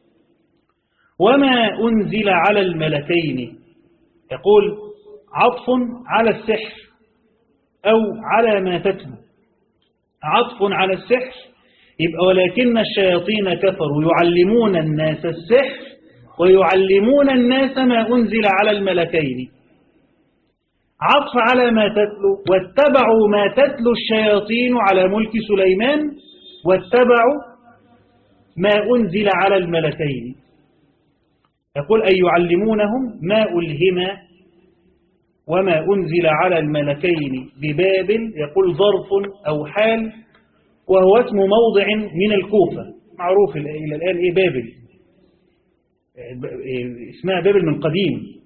وما أنزل على الملكين يقول عطف على السحر أو على ما تتلو عطف على السحر يبقى ولكن الشياطين كفروا يعلمون الناس السحر ويعلمون الناس ما أنزل على الملكين عطف على ما تتلو واتبعوا ما تتلو الشياطين على ملك سليمان واتبعوا ما أنزل على الملكين يقول أي يعلمونهم ما ألهم وما أنزل على الملكين ببابل يقول ظرف أو حال وهو اسم موضع من الكوفة معروف إلى الآن إيه بابل اسمها بابل من قديم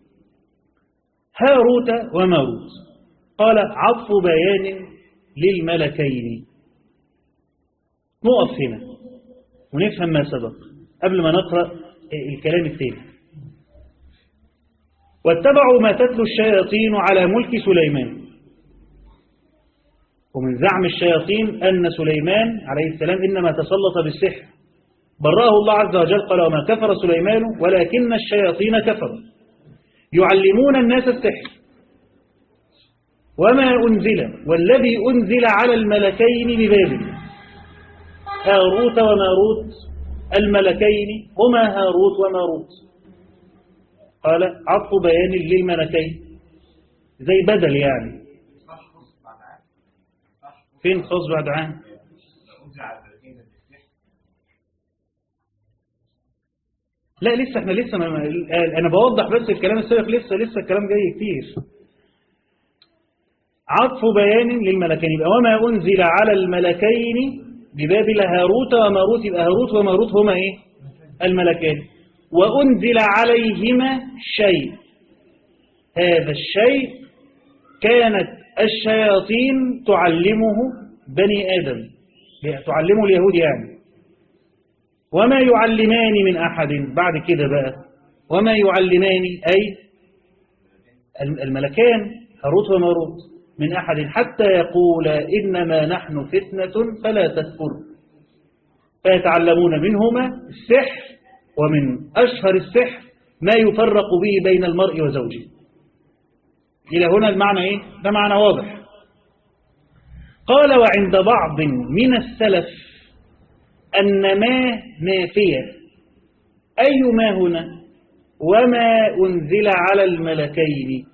هاروت وماروت قال عطف بيان للملكين نقف هنا ونفهم ما سبق قبل ما نقرأ الكلام الثاني واتبعوا ما تتلو الشياطين على ملك سليمان ومن زعم الشياطين أن سليمان عليه السلام إنما تسلط بالسحر براه الله عز وجل قال وما كفر سليمان ولكن الشياطين كفروا يعلمون الناس السحر وما أنزل والذي أنزل على الملكين ببابل هاروت وماروت الملكين هما هاروت وماروت قال عطف بيان للملكين زي بدل يعني فين خاص بعد عام لا لسه احنا لسه ما انا بوضح بس الكلام السابق لسه لسه الكلام جاي كتير عطف بيان للملكين يبقى وما أنزل على الملكين ببابل هاروت وماروت يبقى هاروت وماروت هما ايه الملكان وأنزل عليهما شيء هذا الشيء كانت الشياطين تعلمه بني آدم تعلمه اليهود يعني وما يعلمان من أحد بعد كده بقى وما يعلمان أي الملكان هاروت وماروت من أحد حتى يقول إنما نحن فتنة فلا تكفر فيتعلمون منهما السحر ومن أشهر السحر ما يفرق به بين المرء وزوجه إلى هنا المعنى إيه؟ ده معنى واضح قال وعند بعض من السلف أن ما نافية أي ما هنا وما أنزل على الملكين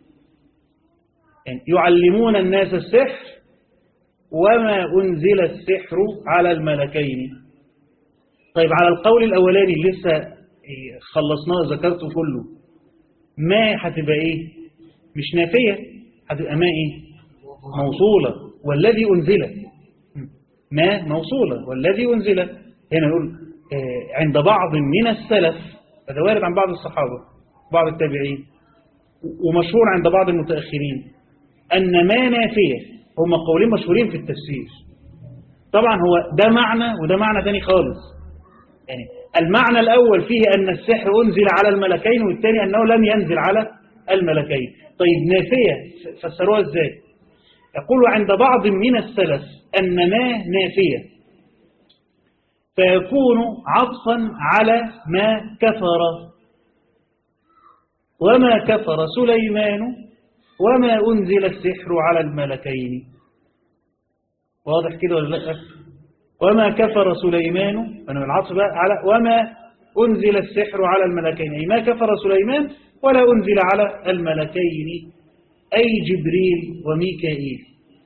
يعني يعلمون الناس السحر وما أنزل السحر على الملكين طيب على القول الأولاني لسه إيه، خلصناه ذكرته كله ما هتبقى ايه مش نافية هتبقى ما ايه موصولة والذي أنزل ما موصولة والذي أنزل هنا نقول آه، عند بعض من السلف هذا وارد عن بعض الصحابة بعض التابعين ومشهور عند بعض المتأخرين أن ما نافية هم قولين مشهورين في التفسير طبعا هو ده معنى وده معنى تاني خالص يعني المعنى الأول فيه أن السحر أنزل على الملكين والثاني أنه لم ينزل على الملكين طيب نافية فسروها إزاي يقول عند بعض من السلف أن ما نافية فيكون عطفا على ما كفر وما كفر سليمان وما أنزل السحر على الملكين واضح كده ولا لا وما كفر سليمان أنا العطف بقى على وما أنزل السحر على الملكين أي ما كفر سليمان ولا أنزل على الملكين أي جبريل وميكائيل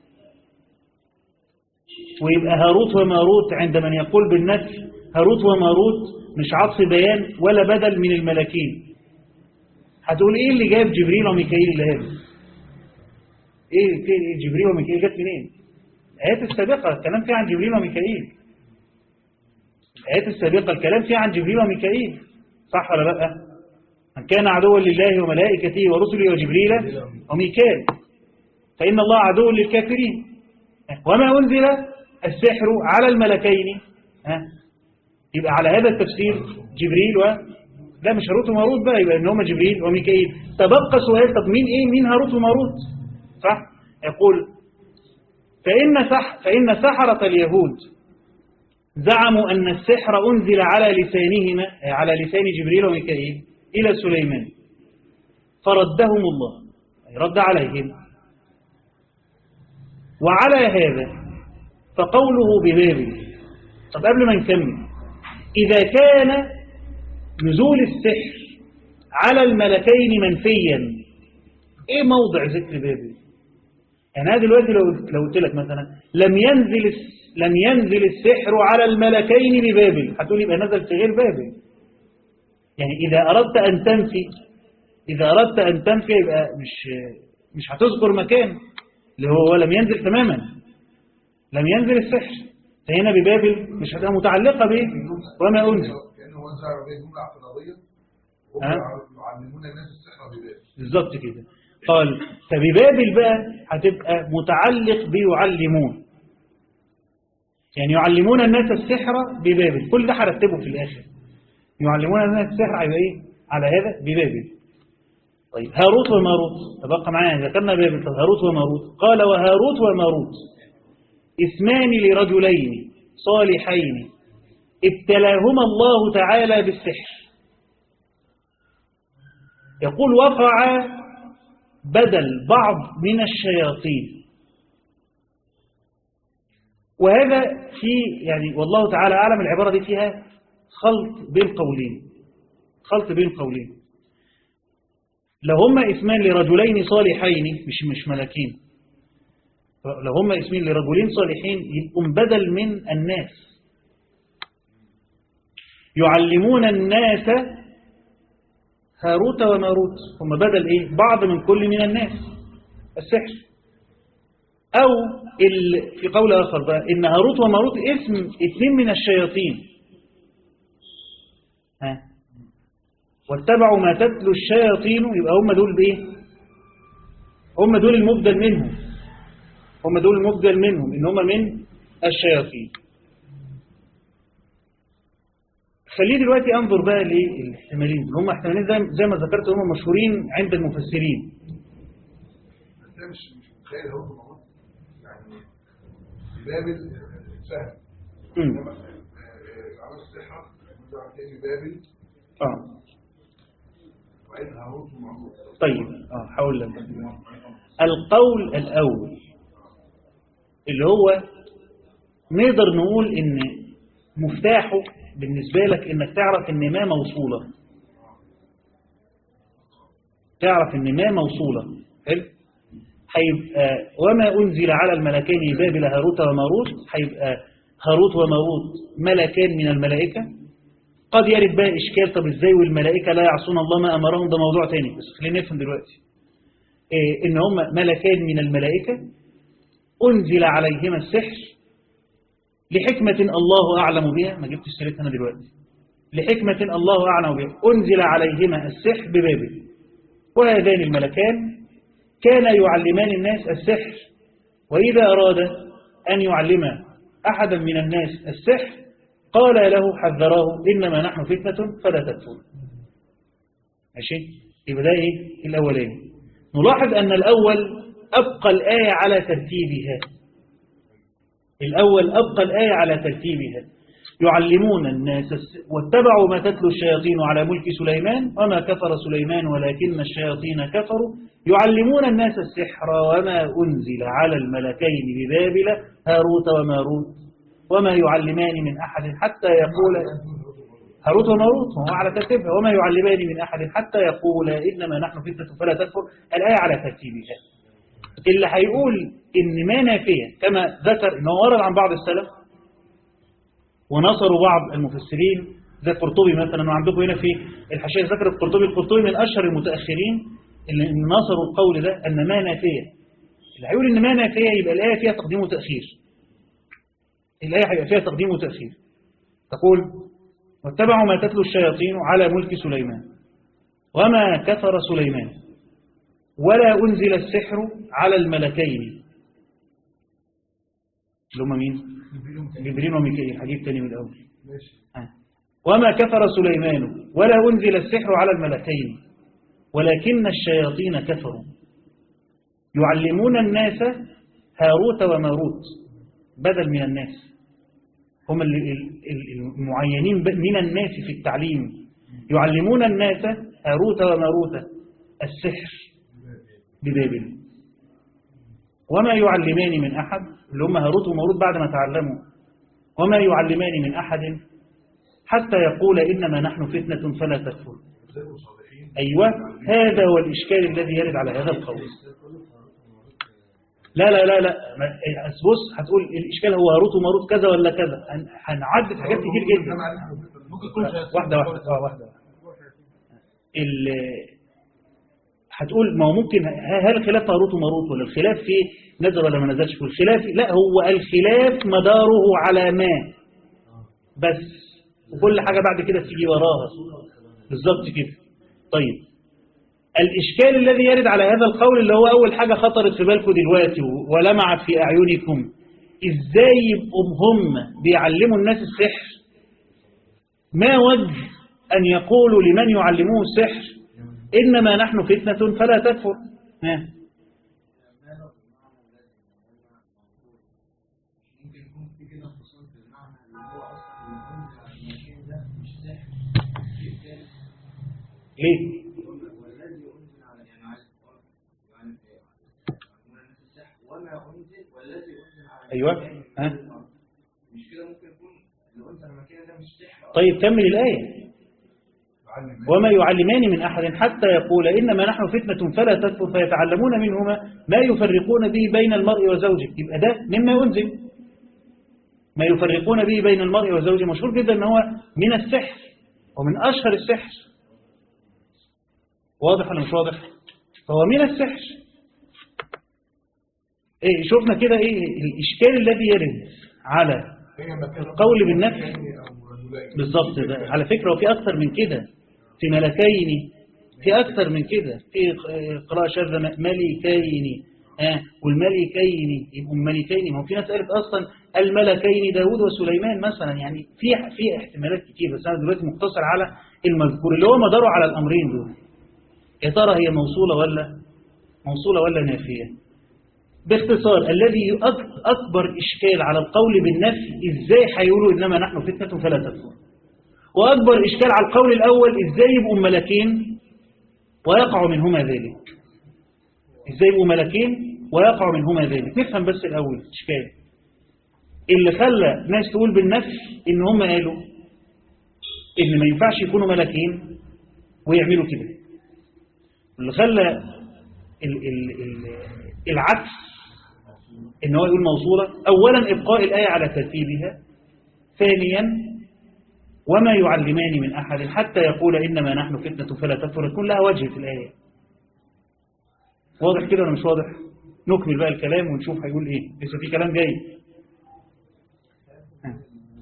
ويبقى هاروت وماروت عند من يقول بالنفي هاروت وماروت مش عطف بيان ولا بدل من الملكين هتقول ايه اللي جاب جبريل وميكائيل اللي هنا ايه في جبريل وميكائيل جت منين الايات السابقه الكلام فيها عن جبريل وميكائيل الايات السابقه الكلام فيها عن جبريل وميكائيل صح ولا لا من كان عدوا لله وملائكته ورسله وجبريل وميكال فإن الله عدو للكافرين وما أنزل السحر على الملكين ها يبقى على هذا التفسير جبريل و لا مش هاروت وماروت بقى يبقى ان هم جبريل وميكائيل تبقى سؤال طب مين ايه مين هاروت وماروت صح يقول فإن سح فإن سحرة اليهود زعموا أن السحر أنزل على لسانهما على لسان جبريل وميكائيل إلى سليمان فردهم الله أي رد عليهم وعلى هذا فقوله ببابل طب قبل ما نكمل إذا كان نزول السحر على الملكين منفيا إيه موضع ذكر بابل يعني أنا دلوقتي لو لو قلت لك مثلا لم ينزل الس- لم ينزل السحر على الملكين ببابل هتقول يبقى نزل في غير بابل يعني إذا أردت أن تنفي إذا أردت أن تنفي يبقى مش مش هتذكر مكان اللي هو لم ينزل تماما لم ينزل السحر فهنا ببابل مش هتبقى متعلقة به وما أنزل كأنه هو انزل على جملة اعتراضية وهم ها؟ يعلمون الناس السحر ببابل بالظبط كده قال فببابل بقى هتبقى متعلق بيعلمون يعني يعلمون الناس السحر ببابل كل ده هرتبه في الآخر يعلمون الناس السحر هيبقى ايه على هذا ببابل طيب هاروت وماروت تبقى معايا ذكرنا بابل طب هاروت وماروت قال وهاروت وماروت اسمان لرجلين صالحين ابتلاهما الله تعالى بالسحر يقول وقع بدل بعض من الشياطين وهذا في يعني والله تعالى أعلم العبارة دي فيها خلط بين قولين خلط بين قولين لو هما اسمان لرجلين صالحين مش مش ملكين لو هما اسمين لرجلين صالحين يبقوا بدل من الناس يعلمون الناس هاروت وماروت هم بدل ايه بعض من كل من الناس السحر او ال... في قول اخر بقى ان هاروت وماروت اسم اثنين من الشياطين ها واتبعوا ما تتلو الشياطين يبقى هم دول بايه هم دول المبدل منهم هم دول المبدل منهم ان هم من الشياطين خليه دلوقتي انظر بقى للاحتمالين هم احتمالين زي, زي ما ذكرت هم مشهورين عند المفسرين بس ده مش مش متخيل هو موجود يعني بابل سهل مم. انما آه، عمل السحر ممكن واحد تاني بابل اه وعيد هاروت وماروت طيب اه هقول لك القول الاول اللي هو نقدر نقول ان مفتاحه بالنسبة لك انك تعرف ان ما موصولة تعرف ان ما موصولة حلو هيبقى وما أنزل على الملكين بابل هاروت وماروت هيبقى هاروت وماروت ملكان من الملائكة قد يرد بقى إشكال طب إزاي والملائكة لا يعصون الله ما أمرهم ده موضوع تاني بس خلينا نفهم دلوقتي إيه إن هم ملكان من الملائكة أنزل عليهما السحر لحكمة الله أعلم بها ما جبت السيرة أنا دلوقتي لحكمة الله أعلم بها أنزل عليهما السحر ببابل وهذان الملكان كان يعلمان الناس السحر وإذا أراد أن يعلم أحدا من الناس السحر قال له حذراه إنما نحن فتنة فلا تكفر ماشي يبقى ده إيه الأولاني نلاحظ أن الأول أبقى الآية على ترتيبها الأول أبقى الآية على ترتيبها يعلمون الناس الس- واتبعوا ما تتلو الشياطين على ملك سليمان وما كفر سليمان ولكن الشياطين كفروا يعلمون الناس السحر وما أنزل على الملكين ببابل هاروت وماروت وما يعلمان من أحد حتى يقول هاروت وماروت وهو على ترتيبها وما يعلمان من أحد حتى يقول إنما نحن فتنة فلا تكفر الآية على ترتيبها اللي هيقول إن ما نافية كما ذكر إنه ورد عن بعض السلف ونصروا بعض المفسرين زي القرطبي مثلا وعندكم هنا في الحاشية ذكر القرطبي القرطبي من أشهر المتأخرين اللي نصروا القول ده أن ما نافية اللي هيقول إن ما نافية يبقى الآية فيها تقديم وتأخير الآية هيبقى فيها تقديم وتأخير تقول واتبعوا ما تتلو الشياطين على ملك سليمان وما كفر سليمان ولا أنزل السحر على الملكين اللي هم مين؟ جبريل وميكائيل هجيب تاني من الأول ماشي آه. وما كفر سليمان ولا أنزل السحر على الملكين ولكن الشياطين كفروا يعلمون الناس هاروت وماروت بدل من الناس هم ال- ال- ال- المعينين ب- من الناس في التعليم يعلمون الناس هاروت وماروت السحر ببابل وما يعلمان من أحد اللي هم هاروت وماروت بعد ما تعلموا وما يعلمان من أحد حتى يقول إنما نحن فتنة فلا تكفر زي المصالحين أيوة هذا هو الإشكال الذي يرد على هذا القول لا لا لا لا ما- بص هتقول الإشكال هو هاروت وماروت كذا ولا كذا هن- هنعدد حاجات كتير جدا ممكن يكون واحدة واحدة اه واحدة ال- هتقول ما هو ممكن ه- هل خلاف هاروت وماروت ولا الخلاف في نزل ولا ما نزلش والخلاف لا هو الخلاف مداره على ما بس وكل حاجة بعد كده تيجي وراها بالظبط كده طيب الإشكال الذي يرد على هذا القول اللي هو أول حاجة خطرت في بالكم دلوقتي و- ولمعت في أعينكم إزاي يبقوا هم بيعلموا الناس السحر ما وجه أن يقولوا لمن يعلموه السحر إنما نحن فتنة فلا تكفر ها. ممكن يكون في كده انفصال في المعنى اللي هو اصلا المنزل على المكان ده مش سحر شيء تاني ليه والذي انزل على يعني عايز يعني معلومة الناس السحر وما انزل والذي انزل على أيوة. المكان ها. من الأرض. مش كده ممكن يكون اللي انزل على المكان ده مش سحر أصلاً. طيب كمل الآية وما يعلمان من أحد حتى يقول إنما نحن فتنة فلا تكفر فيتعلمون منهما ما يفرقون به بين المرء وزوجه يبقى ده مما ينزل ما يفرقون به بين المرء وزوجه مشهور جدا أن هو من السحر ومن أشهر السحر واضح ولا مش واضح فهو من السحر إيه شفنا كده إيه الإشكال الذي يرد على القول بالنفي بالظبط ده على فكرة وفي أكثر من كده في ملكين في أكثر من كده في قراءة شاذة ملكين آه والملكين يبقوا ملكين ما هو في ناس قالت أصلا الملكين داود وسليمان مثلا يعني في في احتمالات كتير بس أنا دلوقتي مقتصر على المذكور اللي هو مداره على الأمرين دول يا ترى هي موصولة ولا موصولة ولا نافية باختصار الذي أك- أكبر إشكال على القول بالنفي إزاي هيقولوا إنما نحن فتنة فلا تكفر وأكبر إشكال على القول الأول إزاي يبقوا ملكين ويقع منهما ذلك إزاي يبقوا ملكين ويقع منهما ذلك نفهم بس الأول إشكال اللي خلى ناس تقول بالنفي إن هم قالوا إن ما ينفعش يكونوا ملكين ويعملوا كده اللي خلى ال ال ال العكس ان هو يقول موصولة اولا ابقاء الآية على ترتيبها ثانيا وما يعلمان من أحد حتى يقول إنما نحن فتنة فلا تكفر تكون لها وجه في الآية واضح كده ولا مش واضح نكمل بقى الكلام ونشوف هيقول إيه لسه في كلام جاي ها.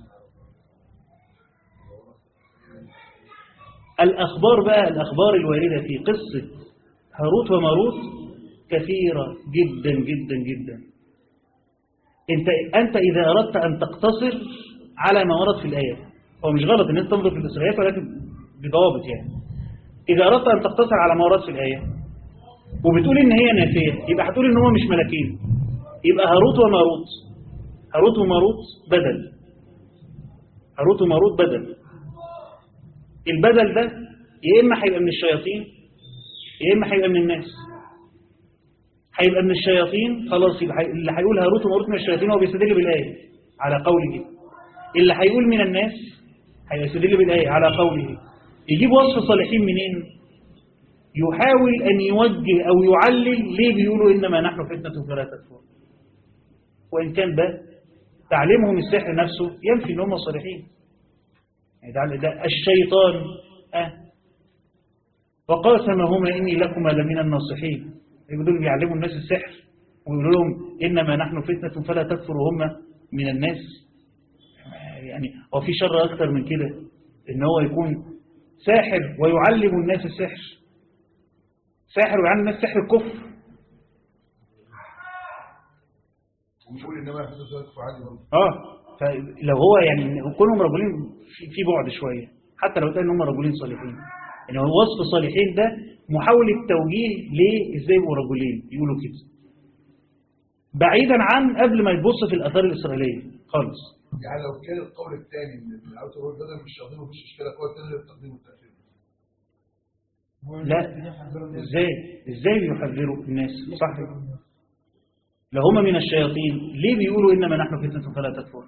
الأخبار بقى الأخبار الواردة في قصة هاروت وماروت كثيرة جدا جدا جدا انت, أنت إذا أردت أن تقتصر على ما ورد في الآية هو مش غلط أن أنت تنظر في الإسرائيليات ولكن بضوابط يعني إذا أردت أن تقتصر على ما ورد في الآية وبتقول إن هي نافية يبقى هتقول إن هو مش ملكين يبقى هاروت وماروت هاروت وماروت بدل هاروت وماروت بدل البدل ده يا إما هيبقى من الشياطين يا إما هيبقى من الناس هيبقى من الشياطين خلاص يبقى هي- اللي هيقول هاروت وماروت من الشياطين هو بيستدل بالآية على قوله اللي هيقول من الناس هيستدل بالآية على قوله يجيب وصف صالحين منين يحاول أن يوجه أو يعلل ليه بيقولوا إنما نحن فتنة فلا تكفر وإن كان ده تعليمهم السحر نفسه ينفي إن هم صالحين يعني ده, ده الشيطان أه وقاسمهما إني لكما لمن الناصحين يقولوا بيعلموا الناس السحر ويقولوا لهم إنما نحن فتنة فلا تكفر وهم من الناس يعني هو في شر أكتر من كده إن هو يكون ساحر ويعلم الناس السحر ساحر ويعلم الناس سحر الكفر ويقول انما يحدث ذلك عادي برضه اه فلو هو يعني كلهم رجلين في, في بعد شوية حتى لو قال ان هم رجلين صالحين يعني هو وصف صالحين ده محاولة توجيه ليه ازاي يبقوا رجلين يقولوا كده بعيدا عن قبل ما يبص في الآثار الإسرائيلية خالص يعني لو كان القول الثاني ان العوده هو بدل من الشياطين مفيش اشكال القول الثاني للتقديم والتاخير لا ازاي ازاي بيحذروا الناس صح لو هم من الشياطين ليه بيقولوا انما نحن فتنة فلا تكفر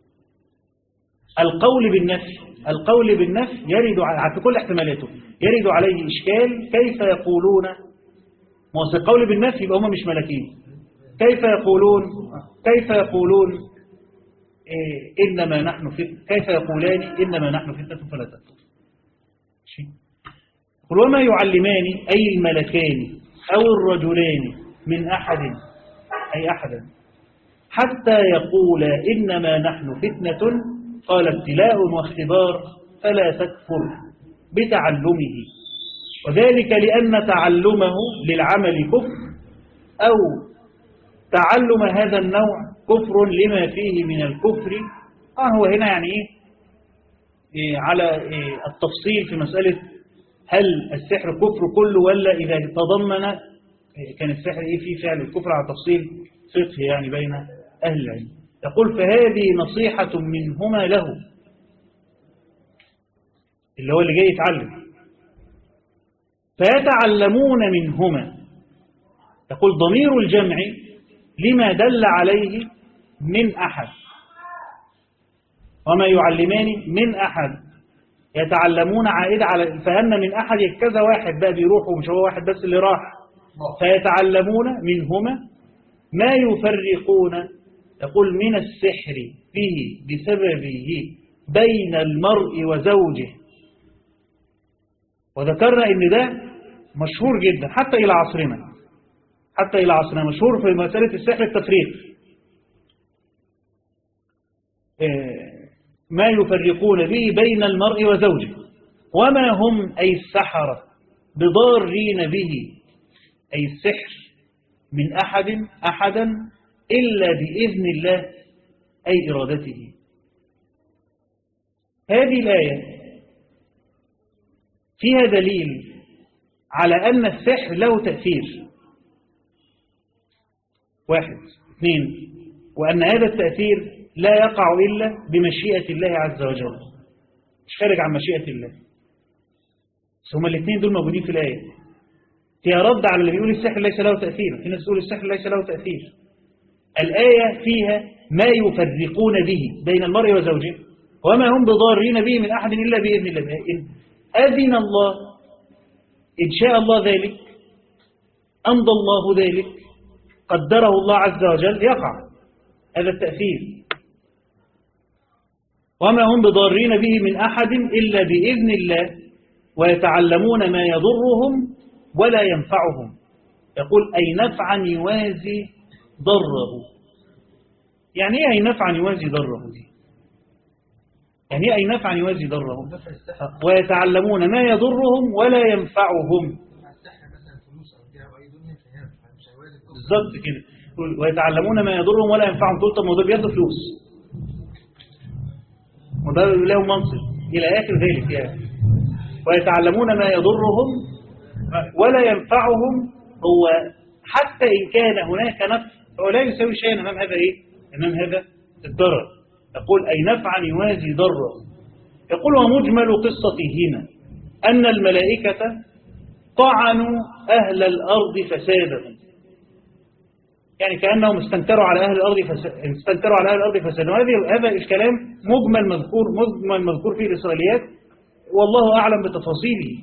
القول بالنفي القول بالنفي يرد على في كل احتمالاته يرد عليه اشكال كيف يقولون ما هو القول بالنفي يبقى هم مش ملكين كيف يقولون كيف يقولون إيه انما نحن فتنة كيف يقولان انما نحن فتنة فلا تكفر شيء قل وما يعلمان أي الملكان أو الرجلان من أحد أي أحدا حتى يقول إنما نحن فتنة قال ابتلاء واختبار فلا تكفر بتعلمه وذلك لأن تعلمه للعمل كفر أو تعلم هذا النوع كفر لما فيه من الكفر آه هو هنا يعني إيه, إيه على إيه التفصيل في مسألة هل السحر كفر كله ولا إذا تضمن كان السحر إيه فيه فعل الكفر على تفصيل فقه يعني بين أهل العلم يقول فهذه نصيحة منهما له اللي هو اللي جاي يتعلم فيتعلمون منهما يقول ضمير الجمع لما دل عليه من أحد وما يعلمان من أحد يتعلمون عائدة على فأن من أحد كذا واحد بقى بيروح ومش هو واحد بس اللي راح فيتعلمون منهما ما يفرقون يقول من السحر فيه بسببه بين المرء وزوجه وذكرنا ان ده مشهور جدا حتى إلى عصرنا حتى إلى عصرنا مشهور في مسألة السحر التفريق ما يفرقون به بين المرء وزوجه وما هم أي السحرة بضارين به أي السحر من أحد أحدا إلا بإذن الله أي إرادته هذه الآية فيها دليل على أن السحر له تأثير واحد اثنين وأن هذا التأثير لا يقع إلا بمشيئة الله عز وجل مش خارج عن مشيئة الله بس هما الاثنين دول موجودين في الآية فيها رد على اللي بيقول السحر ليس له تأثير في ناس تقول السحر ليس له تأثير الآية فيها ما يفرقون به بين المرء وزوجه وما هم بضارين به من أحد إلا بإذن الله إن أذن الله إن شاء الله ذلك أمضى الله ذلك قدره الله عز وجل يقع هذا التأثير وما هم بضارين به من أحد إلا بإذن الله ويتعلمون ما يضرهم ولا ينفعهم يقول أي نفعا يوازي ضره يعني ايه أي نفعا يوازي ضره دي يعني ايه أي نفعا يوازي ضره دفع السحر ويتعلمون ما يضرهم ولا ينفعهم مع السحر مثلا فلوس او بيع او اي دنيا فينفع مش هيوازي الكفر. بالظبط كده يقول ويتعلمون ما يضرهم ولا ينفعهم تقول طب ما هو ده بياخد فلوس وده له منصب الى اخر ذلك يعني ويتعلمون ما يضرهم ولا ينفعهم هو حتى ان كان هناك نفع فهو لا يساوي شيئا امام هذا ايه امام هذا الضرر يقول اي نفعا يوازي ضره يقول ومجمل قصته هنا ان الملائكه طعنوا اهل الارض فسادهم يعني كأنهم استنكروا على أهل الأرض فس... استنكروا على أهل الأرض فسادا وهذه هذا الكلام مجمل مذكور مجمل مذكور في الإسرائيليات والله أعلم بتفاصيله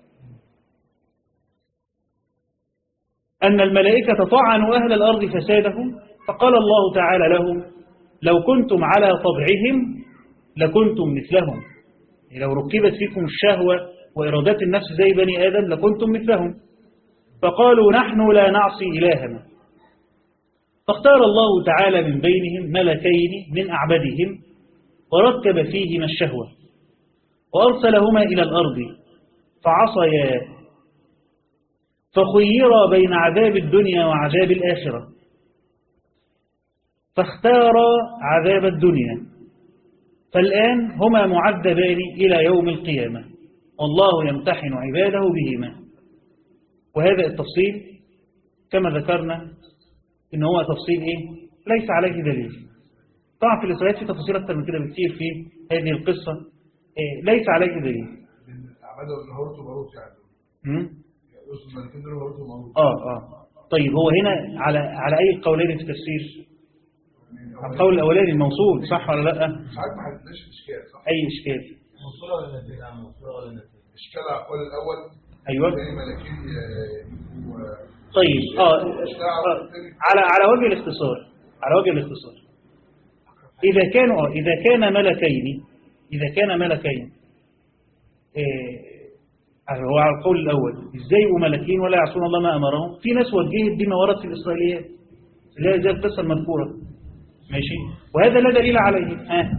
أن الملائكة طعنوا أهل الأرض فسادهم فقال الله تعالى لهم لو كنتم على طبعهم لكنتم مثلهم يعني لو ركبت فيكم الشهوة وإرادات النفس زي بني آدم لكنتم مثلهم فقالوا نحن لا نعصي إلهنا فاختار الله تعالى من بينهم ملكين من أعبدهم وركب فيهما الشهوة وأرسلهما إلى الأرض فعصيا فخيرا بين عذاب الدنيا وعذاب الآخرة فاختارا عذاب الدنيا فالآن هما معذبان إلى يوم القيامة والله يمتحن عباده بهما وهذا التفصيل كما ذكرنا إن هو تفصيل إيه؟ ليس عليه دليل طبعا في الإسرائيل في تفاصيل أكثر من كده بكثير في هذه القصة إيه؟ ليس عليه دليل عملوا اللي هاروت وماروت يعني مم؟ يقصد الملكين دول هاروت وماروت آه آه طيب هو هنا على على أي القولين في التفسير على القول الأولاني الموصول صح ولا لا ساعات ما حددناش الاشكال صح أي إشكال موصولة ولا نتيجة؟ موصولة ولا نتيجة؟ اشكال على القول الاول أيوة زي ملكين يبقوا طيب آه آه، على على وجه الاختصار على وجه الاختصار إذا كانوا آه، إذا كان ملكين إذا كان ملكين آه، هو على القول الأول إزاي يبقوا ملكين ولا يعصون الله ما أمرهم في ناس وجهت بما ورد في الإسرائيليات اللي هي زي القصة المذكورة ماشي وهذا لا دليل عليه ها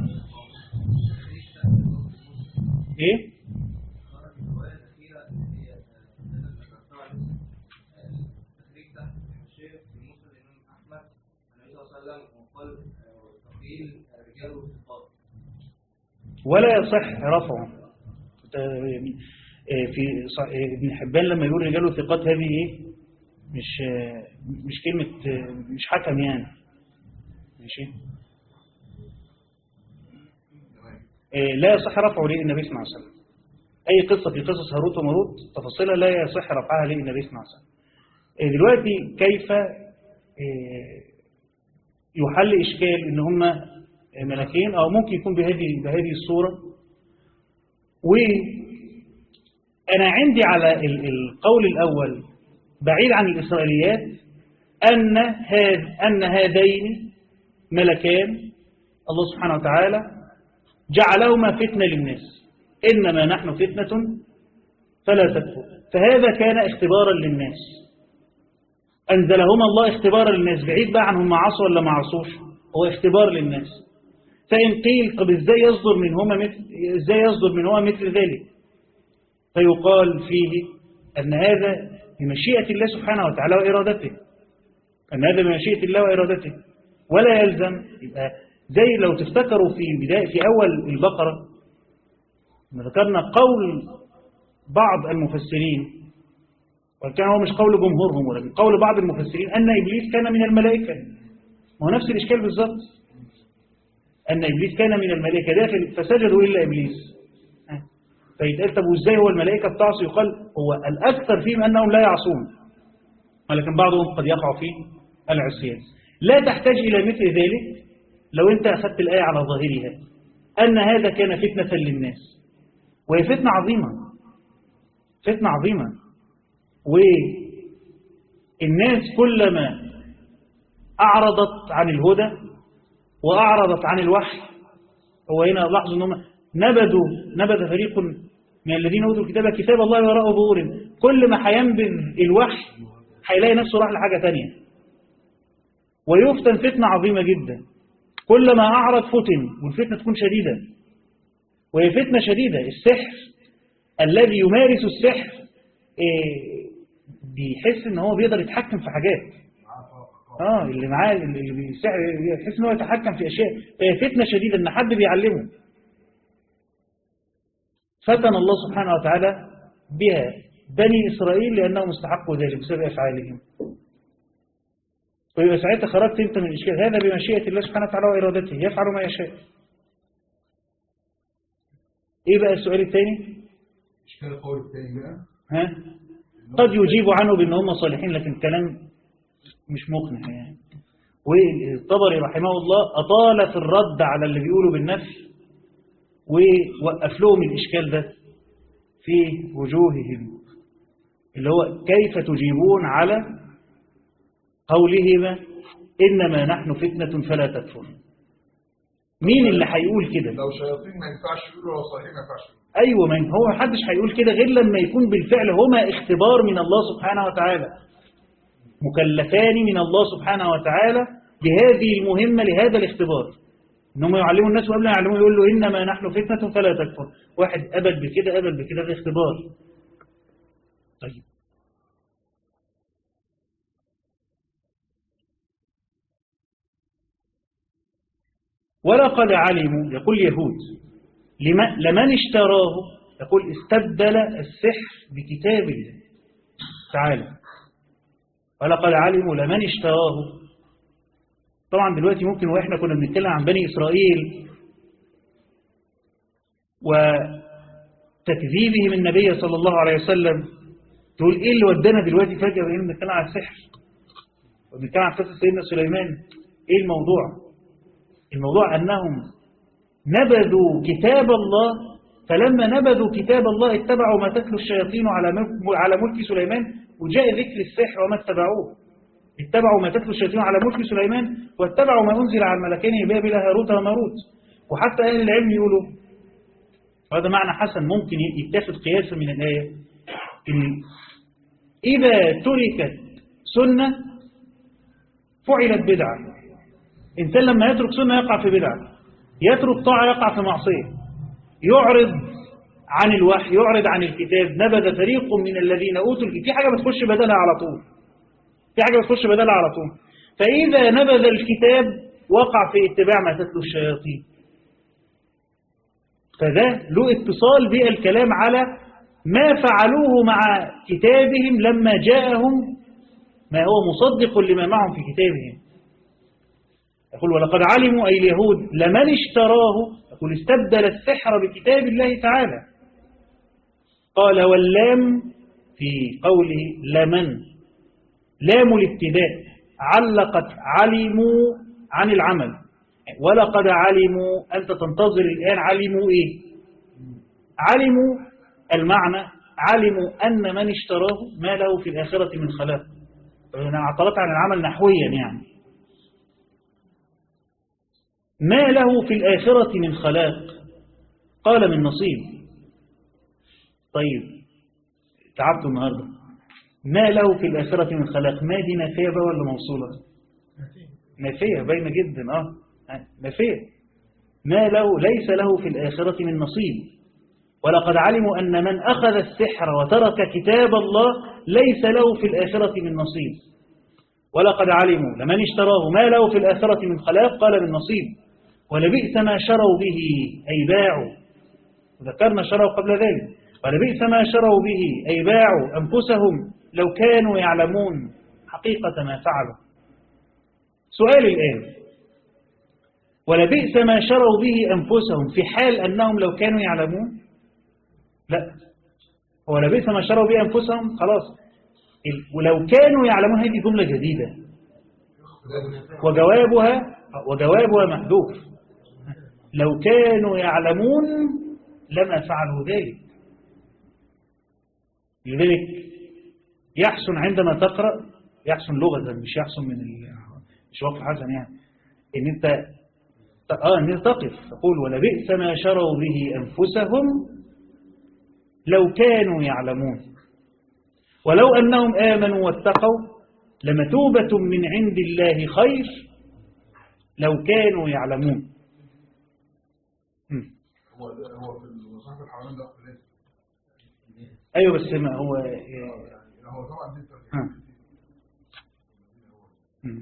إيه خرج الرواية الأخيرة اللي هي السنة التخريج تحت الشيخ في مسند الإمام أحمد عن النبي صلى الله عليه وسلم وقال آه، تقييم رجال الثقات ولا يصح رفعه آه، في ص- آه، ابن حبان لما يقول رجال الثقات هذه ايه مش آه، مش كلمة آه، مش حكم يعني ماشي آه، لا يصح رفعه للنبي صلى الله عليه وسلم أي قصة في قصص هاروت وماروت تفاصيلها لا يصح رفعها للنبي صلى الله عليه وسلم آه، دلوقتي كيف آه، يحل إشكال إن هم ملكين أو ممكن يكون بهذه بهذه الصورة وأنا عندي على ال- القول الأول بعيد عن الإسرائيليات أن هذ أن هذين ملكان الله سبحانه وتعالى جعلهما فتنة للناس إنما نحن فتنة فلا تكفر فهذا كان اختبارا للناس أنزلهما الله اختبارا للناس بعيد بقى عنهم عصوا ولا ما عصوش هو اختبار للناس فإن قيل طب ازاي يصدر منهما مثل ازاي يصدر منهما مثل ذلك فيقال فيه أن هذا بمشيئة الله سبحانه وتعالى وإرادته أن هذا بمشيئة الله وإرادته ولا يلزم يبقى زي لو تفتكروا في بداية في أول البقرة لما ذكرنا قول بعض المفسرين وكان هو مش قول جمهورهم ولكن قول بعض المفسرين أن إبليس كان من الملائكة ما هو نفس الإشكال بالظبط أن إبليس كان من الملائكة داخل فسجدوا إلا إبليس ها. فيتقال طب وإزاي هو الملائكة بتعصي يقال هو الأكثر فيهم أنهم لا يعصون ولكن بعضهم قد يقع في العصيان لا تحتاج إلى مثل ذلك لو أنت أخذت الآية على ظاهرها أن هذا كان فتنة للناس وهي فتنة عظيمة فتنة عظيمة والناس كلما أعرضت عن الهدى وأعرضت عن الوحي هو هنا لاحظوا ان هم نبذوا نبذ فريق من الذين اوتوا الكتاب كتاب الله وراء ظهورهم كل ما هينبذ الوحي هيلاقي نفسه راح لحاجه ثانيه ويفتن فتنه عظيمه جدا كل ما اعرض فتن والفتنه تكون شديده وهي فتنه شديده السحر الذي يمارس السحر إيه، بيحس ان هو بيقدر يتحكم في حاجات اه اللي معاه اللي بيسحر يحس ان هو يتحكم في اشياء فهي فتنه شديده ان حد بيعلمه فتن الله سبحانه وتعالى بها بني إسرائيل لأنهم استحقوا ذلك بسبب أفعالهم ويبقى ساعتها خرجت أنت من الإشكال هذا بمشيئة الله سبحانه وتعالى وإرادته يفعل ما يشاء إيه بقى السؤال الثاني الإشكال القول الثاني بقى ها قد يجيب عنه بأن هم صالحين لكن كلام مش مقنع يعني والطبري رحمه الله أطال في الرد على اللي بيقولوا بالنفي ووقف لهم الإشكال ده في وجوههم اللي هو كيف تجيبون على قولهما إنما نحن فتنة فلا تكفر مين اللي هيقول كده لو شياطين ما ينفعش يقولوا لو صحيح ما ينفعش يقولوا أيوة من هو محدش هيقول كده غير لما يكون بالفعل هما اختبار من الله سبحانه وتعالى مكلفان من الله سبحانه وتعالى بهذه المهمة لهذا الاختبار انهم يعلموا الناس وقبل ما يعلموا يقول له انما نحن فتنة فلا تكفر واحد قبل بكده قبل بكده في اختبار طيب ولقد علموا يقول يهود لما- لمن اشتراه يقول استبدل السحر بكتاب الله تعالى ولقد علموا لمن اشتراه طبعا دلوقتي ممكن واحنا كنا بنتكلم عن بني إسرائيل وتكذيبهم النبي صلى الله عليه وسلم تقول ايه اللي ودانا دلوقتي فجأة بقينا بنتكلم عن السحر وبنتكلم عن قصة سيدنا سليمان ايه الموضوع الموضوع انهم نبذوا كتاب الله فلما نبذوا كتاب الله اتبعوا ما تتلو الشياطين على ملك على ملك سليمان وجاء ذكر السحر وما اتبعوه اتبعوا ما تتلو الشياطين على ملك سليمان واتبعوا ما أنزل على الملكين بابل هاروت وماروت وحتى أهل العلم يقولوا وهذا معنى حسن ممكن يتاخد قياسا من الآية إن إذا تركت سنة فعلت بدعة إنسان لما يترك سنة يقع في بدعة يترك طاعة يقع في معصية يعرض عن الوحي يعرض عن الكتاب نبذ فريق من الذين أوتوا الكتاب في حاجة بتخش بدلها على طول في حاجة بتخش بدلها على طول فإذا نبذ الكتاب وقع في اتباع ما تتلو الشياطين فده له اتصال بالكلام على ما فعلوه مع كتابهم لما جاءهم ما هو مصدق لما معهم في كتابهم يقول ولقد علموا أي اليهود لمن اشتراه يقول استبدل السحر بكتاب الله تعالى قال واللام في قوله لمن لام الابتداء علقت علموا عن العمل ولقد علموا أنت تنتظر الآن علموا إيه علموا المعنى علموا أن من اشتراه ما له في الآخرة من خلاق أنا اعترضت عن العمل نحويا يعني ما له في الآخرة من خلاق قال من نصيب طيب تعبت النهاردة ما له في الآخرة من خلاق ما دي نافية بقى ولا موصولة نافية باينة جدا اه نافية ما له ليس له في الآخرة من نصيب ولقد علموا أن من أخذ السحر وترك كتاب الله ليس له في الآخرة من نصيب ولقد علموا لمن اشتراه ما له في الآخرة من خلاق قال من نصيب ولبئس ما شروا به أي باعوا ذكرنا شروا قبل ذلك ولبئس ما شروا به أي باعوا أنفسهم لو كانوا يعلمون حقيقة ما فعلوا سؤال الآن ولبئس ما شروا به أنفسهم في حال أنهم لو كانوا يعلمون لا ولبئس ما شروا به أنفسهم خلاص ولو كانوا يعلمون هذه جملة جديدة وجوابها وجوابها محذوف لو كانوا يعلمون لما فعلوا ذلك لذلك يحسن عندما تقرأ يحسن لغة مش يحسن من ال... مش وقف حسن يعني ان انت اه ان تقف تقول ولبئس ما شروا به انفسهم لو كانوا يعلمون ولو انهم امنوا واتقوا لمثوبة من عند الله خير لو كانوا يعلمون مم. هو هو في المصحف الحرام ده اختلاف ايوه بس ما هو يعني هو طبعا دي الترتيب. ها. مم.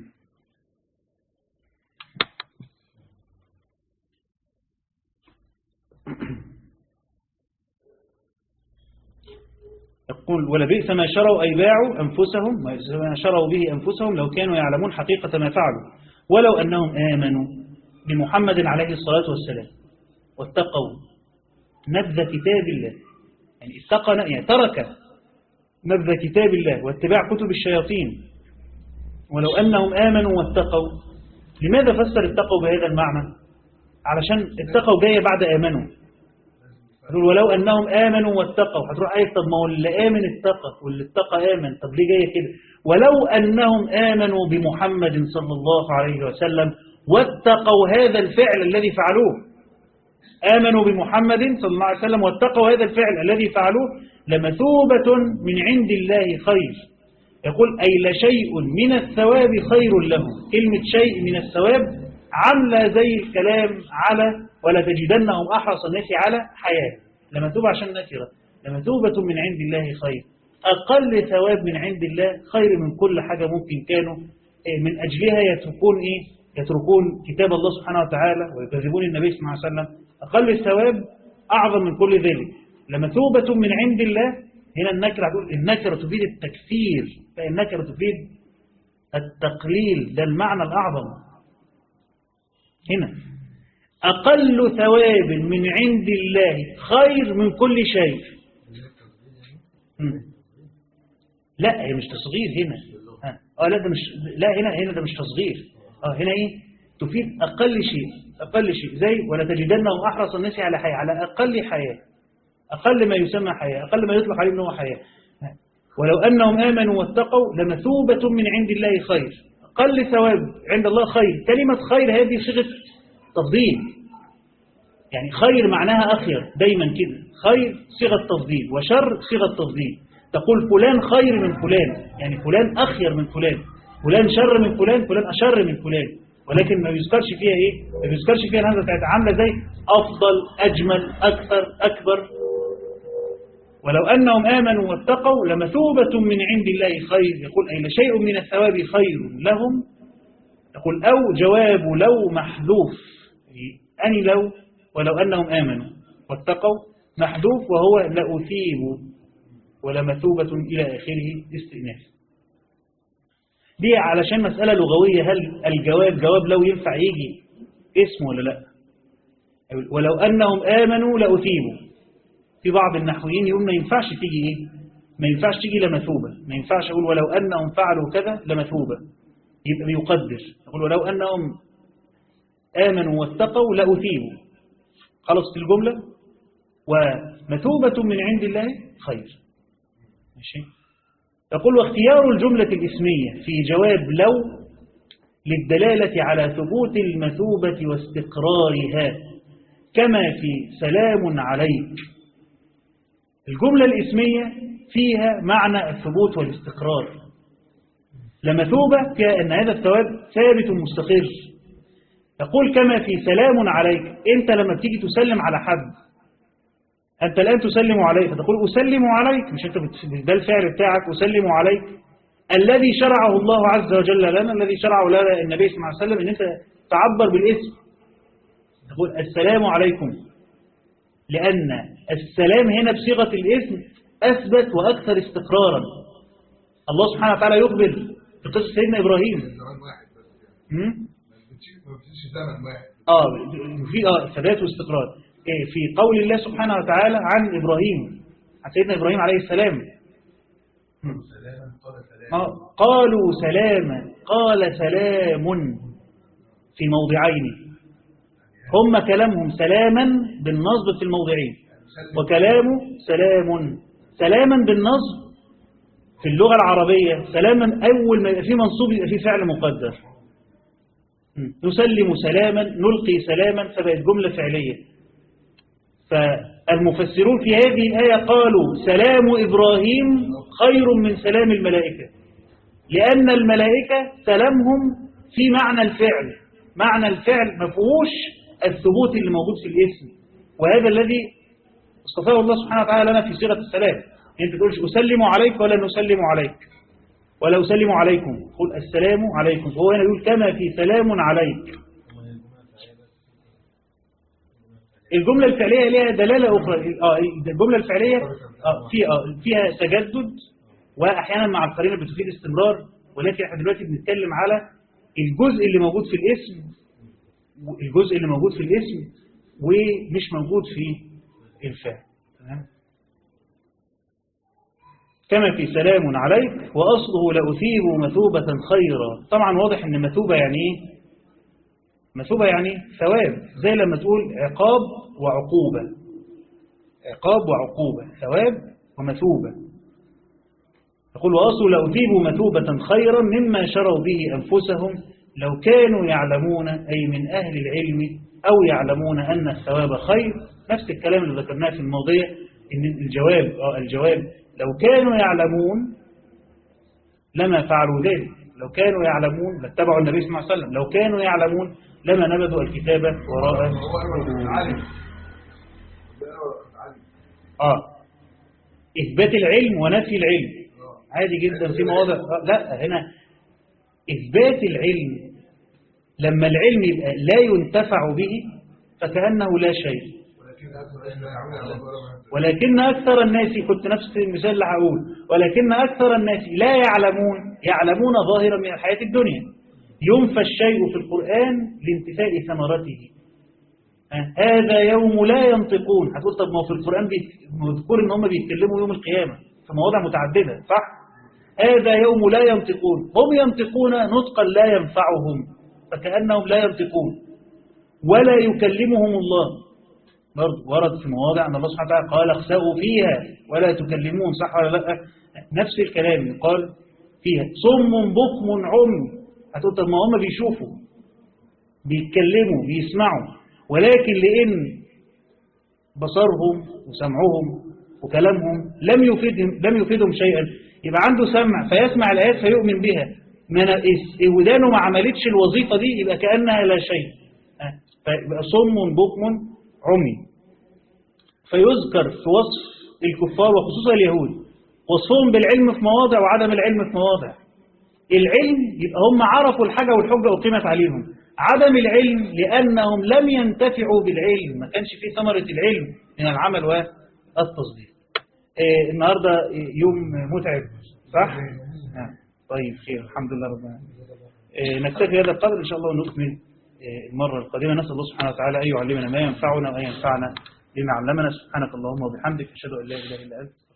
يقول ولبئس ما شروا أي باعوا أنفسهم ما شروا به أنفسهم لو كانوا يعلمون حقيقة ما فعلوا ولو أنهم آمنوا بمحمد عليه الصلاة والسلام واتقوا نبذ كتاب الله يعني اتقى يعني ترك نبذ كتاب الله واتباع كتب الشياطين ولو أنهم آمنوا واتقوا لماذا فسر اتقوا بهذا المعنى علشان اتقوا جاية بعد آمنوا يقول ولو أنهم آمنوا واتقوا هتروح آية طب ما هو اللي آمن اتقى واللي اتقى آمن طب ليه جاية كده ولو أنهم آمنوا بمحمد صلى الله عليه وسلم واتقوا هذا الفعل الذي فعلوه آمنوا بمحمد صلى الله عليه وسلم واتقوا هذا الفعل الذي فعلوه لمثوبة من عند الله خير يقول أي لشيء من الثواب خير لهم كلمة شيء من الثواب عاملة زي الكلام على ولا تجدنهم أحرص الناس على حياة لمثوبة عشان نكرة لمثوبة من عند الله خير أقل ثواب من عند الله خير من كل حاجة ممكن كانوا إيه، من أجلها يتركون إيه يتركون كتاب الله سبحانه وتعالى ويكذبون النبي صلى الله عليه وسلم أقل الثواب أعظم من كل ذلك لمثوبة من عند الله هنا النكرة هتقول النكرة تفيد التكفير فالنكرة تفيد التقليل ده المعنى الأعظم هنا أقل ثواب من عند الله خير من كل شيء مم. لا هي مش تصغير هنا ها. اه لا ده مش لا هنا هنا ده مش تصغير اه هنا ايه تفيد اقل شيء اقل شيء زي ولا تجدنهم احرص الناس على حياه على اقل حياه اقل ما يسمى حياه اقل ما يطلق عليه انه حياه ها. ولو انهم امنوا واتقوا لمثوبه من عند الله خير اقل ثواب عند الله خير كلمه خير هذه صيغه تفضيل يعني خير معناها أخير دايما كده خير صيغة تفضيل وشر صيغة تفضيل تقول فلان خير من فلان يعني فلان أخير من فلان فلان شر من فلان فلان أشر من فلان ولكن ما يذكرش فيها إيه ما يذكرش فيها الهمزة بتاعت عاملة زي أفضل أجمل أكثر أكبر ولو أنهم آمنوا واتقوا لمثوبة من عند الله خير يقول أي لشيء من الثواب خير لهم يقول أو جواب لو محذوف أني لو ولو أنهم آمنوا واتقوا محذوف وهو لأثيب ولمثوبة إلى آخره استئناف دي علشان مسألة لغوية هل الجواب جواب لو ينفع يجي اسم ولا لا ولو أنهم آمنوا لأثيبوا في بعض النحويين يقول ما ينفعش تيجي إيه ما ينفعش تيجي لمثوبة ما ينفعش يقول ولو أنهم فعلوا كذا لمثوبة يبقى بيقدر يقول ولو أنهم آمنوا واتقوا لأثيبوا خلصت الجملة ومثوبة من عند الله خير ماشي يقول واختيار الجملة الاسمية في جواب لو للدلالة على ثبوت المثوبة واستقرارها كما في سلام عليك الجملة الاسمية فيها معنى الثبوت والاستقرار لمثوبة كأن هذا الثواب ثابت مستقر يقول كما في سلام عليك انت لما بتيجي تسلم على حد أنت الآن تسلم عليه فتقول أسلم عليك مش أنت بت- ده الفعل بتاعك أسلم عليك الذي شرعه الله عز وجل لنا الذي شرعه لنا النبي صلى الله عليه وسلم أن أنت تعبر بالاسم تقول السلام عليكم لأن السلام هنا بصيغة الاسم أثبت وأكثر استقرارا الله سبحانه وتعالى يخبر في قصة سيدنا إبراهيم زمان واحد بس يعني م? ما بتشيل ما بتشيلش زمن واحد اه في اه ثبات واستقرار إيه في قول الله سبحانه وتعالى عن إبراهيم عن سيدنا إبراهيم عليه السلام م. سلاما قال سلام آه، قالوا سلاما قال سلام في موضعين هم كلامهم سلاما بالنصب في الموضعين سلم وكلامه سلام سلاما بالنصب في اللغة العربية سلاما أول ما يبقى فيه منصوب يبقى فيه فعل مقدر نسلم سلاما نلقي سلاما فبقت جملة فعلية فالمفسرون في هذه الآية قالوا سلام إبراهيم خير من سلام الملائكة لأن الملائكة سلامهم في معنى الفعل معنى الفعل ما فيهوش الثبوت اللي موجود في الاسم وهذا الذي اصطفاه الله سبحانه وتعالى لنا في صيغة السلام انت تقولش أسلم عليك ولا نسلم عليك ولا أسلم عليكم قل السلام عليكم هو هنا يقول كما في سلام عليك الجملة الفعلية لها دلالة أخرى آه الجملة الفعلية آه في آه فيها تجدد وأحيانا مع القرينة بتفيد استمرار ولكن احنا دلوقتي بنتكلم على الجزء اللي موجود في الاسم الجزء اللي موجود في الاسم ومش موجود في الفعل تمام كما في سلام عليك وأصله لأثيب مثوبة خيرا طبعا واضح ان مثوبة يعني ايه مثوبة يعني ثواب زي لما تقول عقاب وعقوبة عقاب وعقوبة ثواب ومثوبة يقول وأصل لأثيب مثوبة خيرا مما شروا به أنفسهم لو كانوا يعلمون أي من أهل العلم أو يعلمون أن الثواب خير نفس الكلام اللي ذكرناه في الماضية إن الجواب آه الجواب لو كانوا يعلمون لما فعلوا ذلك لو كانوا يعلمون لاتبعوا النبي صلى الله عليه وسلم لو كانوا يعلمون لما نبذوا الكتاب وراء عالم آه إثبات العلم ونفي العلم عادي جدا في مواضع آه لا هنا إثبات العلم لما العلم يبقى لا ينتفع به فكأنه لا شيء ولكن أكثر لا يعمل على ضرر ولكن أكثر الناس كنت نفس المثال اللي هقول ولكن أكثر الناس لا يعلمون يعلمون ظاهرا من الحياة الدنيا ينفى الشيء في القرآن لانتفاء ثمرته آه، هذا يوم لا ينطقون هتقول طب ما هو في القرآن بيت- مذكور ان هم بيتكلموا يوم القيامة في مواضع متعددة صح هذا يوم لا ينطقون هم ينطقون نطقا لا ينفعهم فكأنهم لا ينطقون ولا يكلمهم الله برضه ورد في مواضع أن الله سبحانه وتعالى قال اخسأوا فيها ولا تكلمون صح ولا لا نفس الكلام يقال فيها صم بكم عمي هتقول طب ما هم بيشوفوا بيتكلموا بيسمعوا ولكن لأن بصرهم وسمعهم وكلامهم لم يفيدهم لم يفيدهم شيئا يبقى عنده سمع فيسمع الآيات فيؤمن بها ما أنا- إس- ودانه ما عملتش الوظيفة دي يبقى كأنها لا شيء آه، فيبقى صم بكم عمي فيذكر في وصف الكفار وخصوصا اليهود وصفهم بالعلم في مواضع وعدم العلم في مواضع العلم يبقى هم عرفوا الحاجة والحجة أقيمت عليهم عدم العلم لأنهم لم ينتفعوا بالعلم ما كانش فيه ثمرة العلم من العمل والتصديق آه، النهاردة يوم متعب صح؟ آه، طيب خير الحمد لله رب العالمين آه، نكتفي هذا القدر إن شاء الله ونكمل آه، المرة القادمة نسأل الله سبحانه وتعالى أن يعلمنا ما ينفعنا وأن ينفعنا بما علمنا سبحانك اللهم وبحمدك أشهد أن لا إله إلا أنت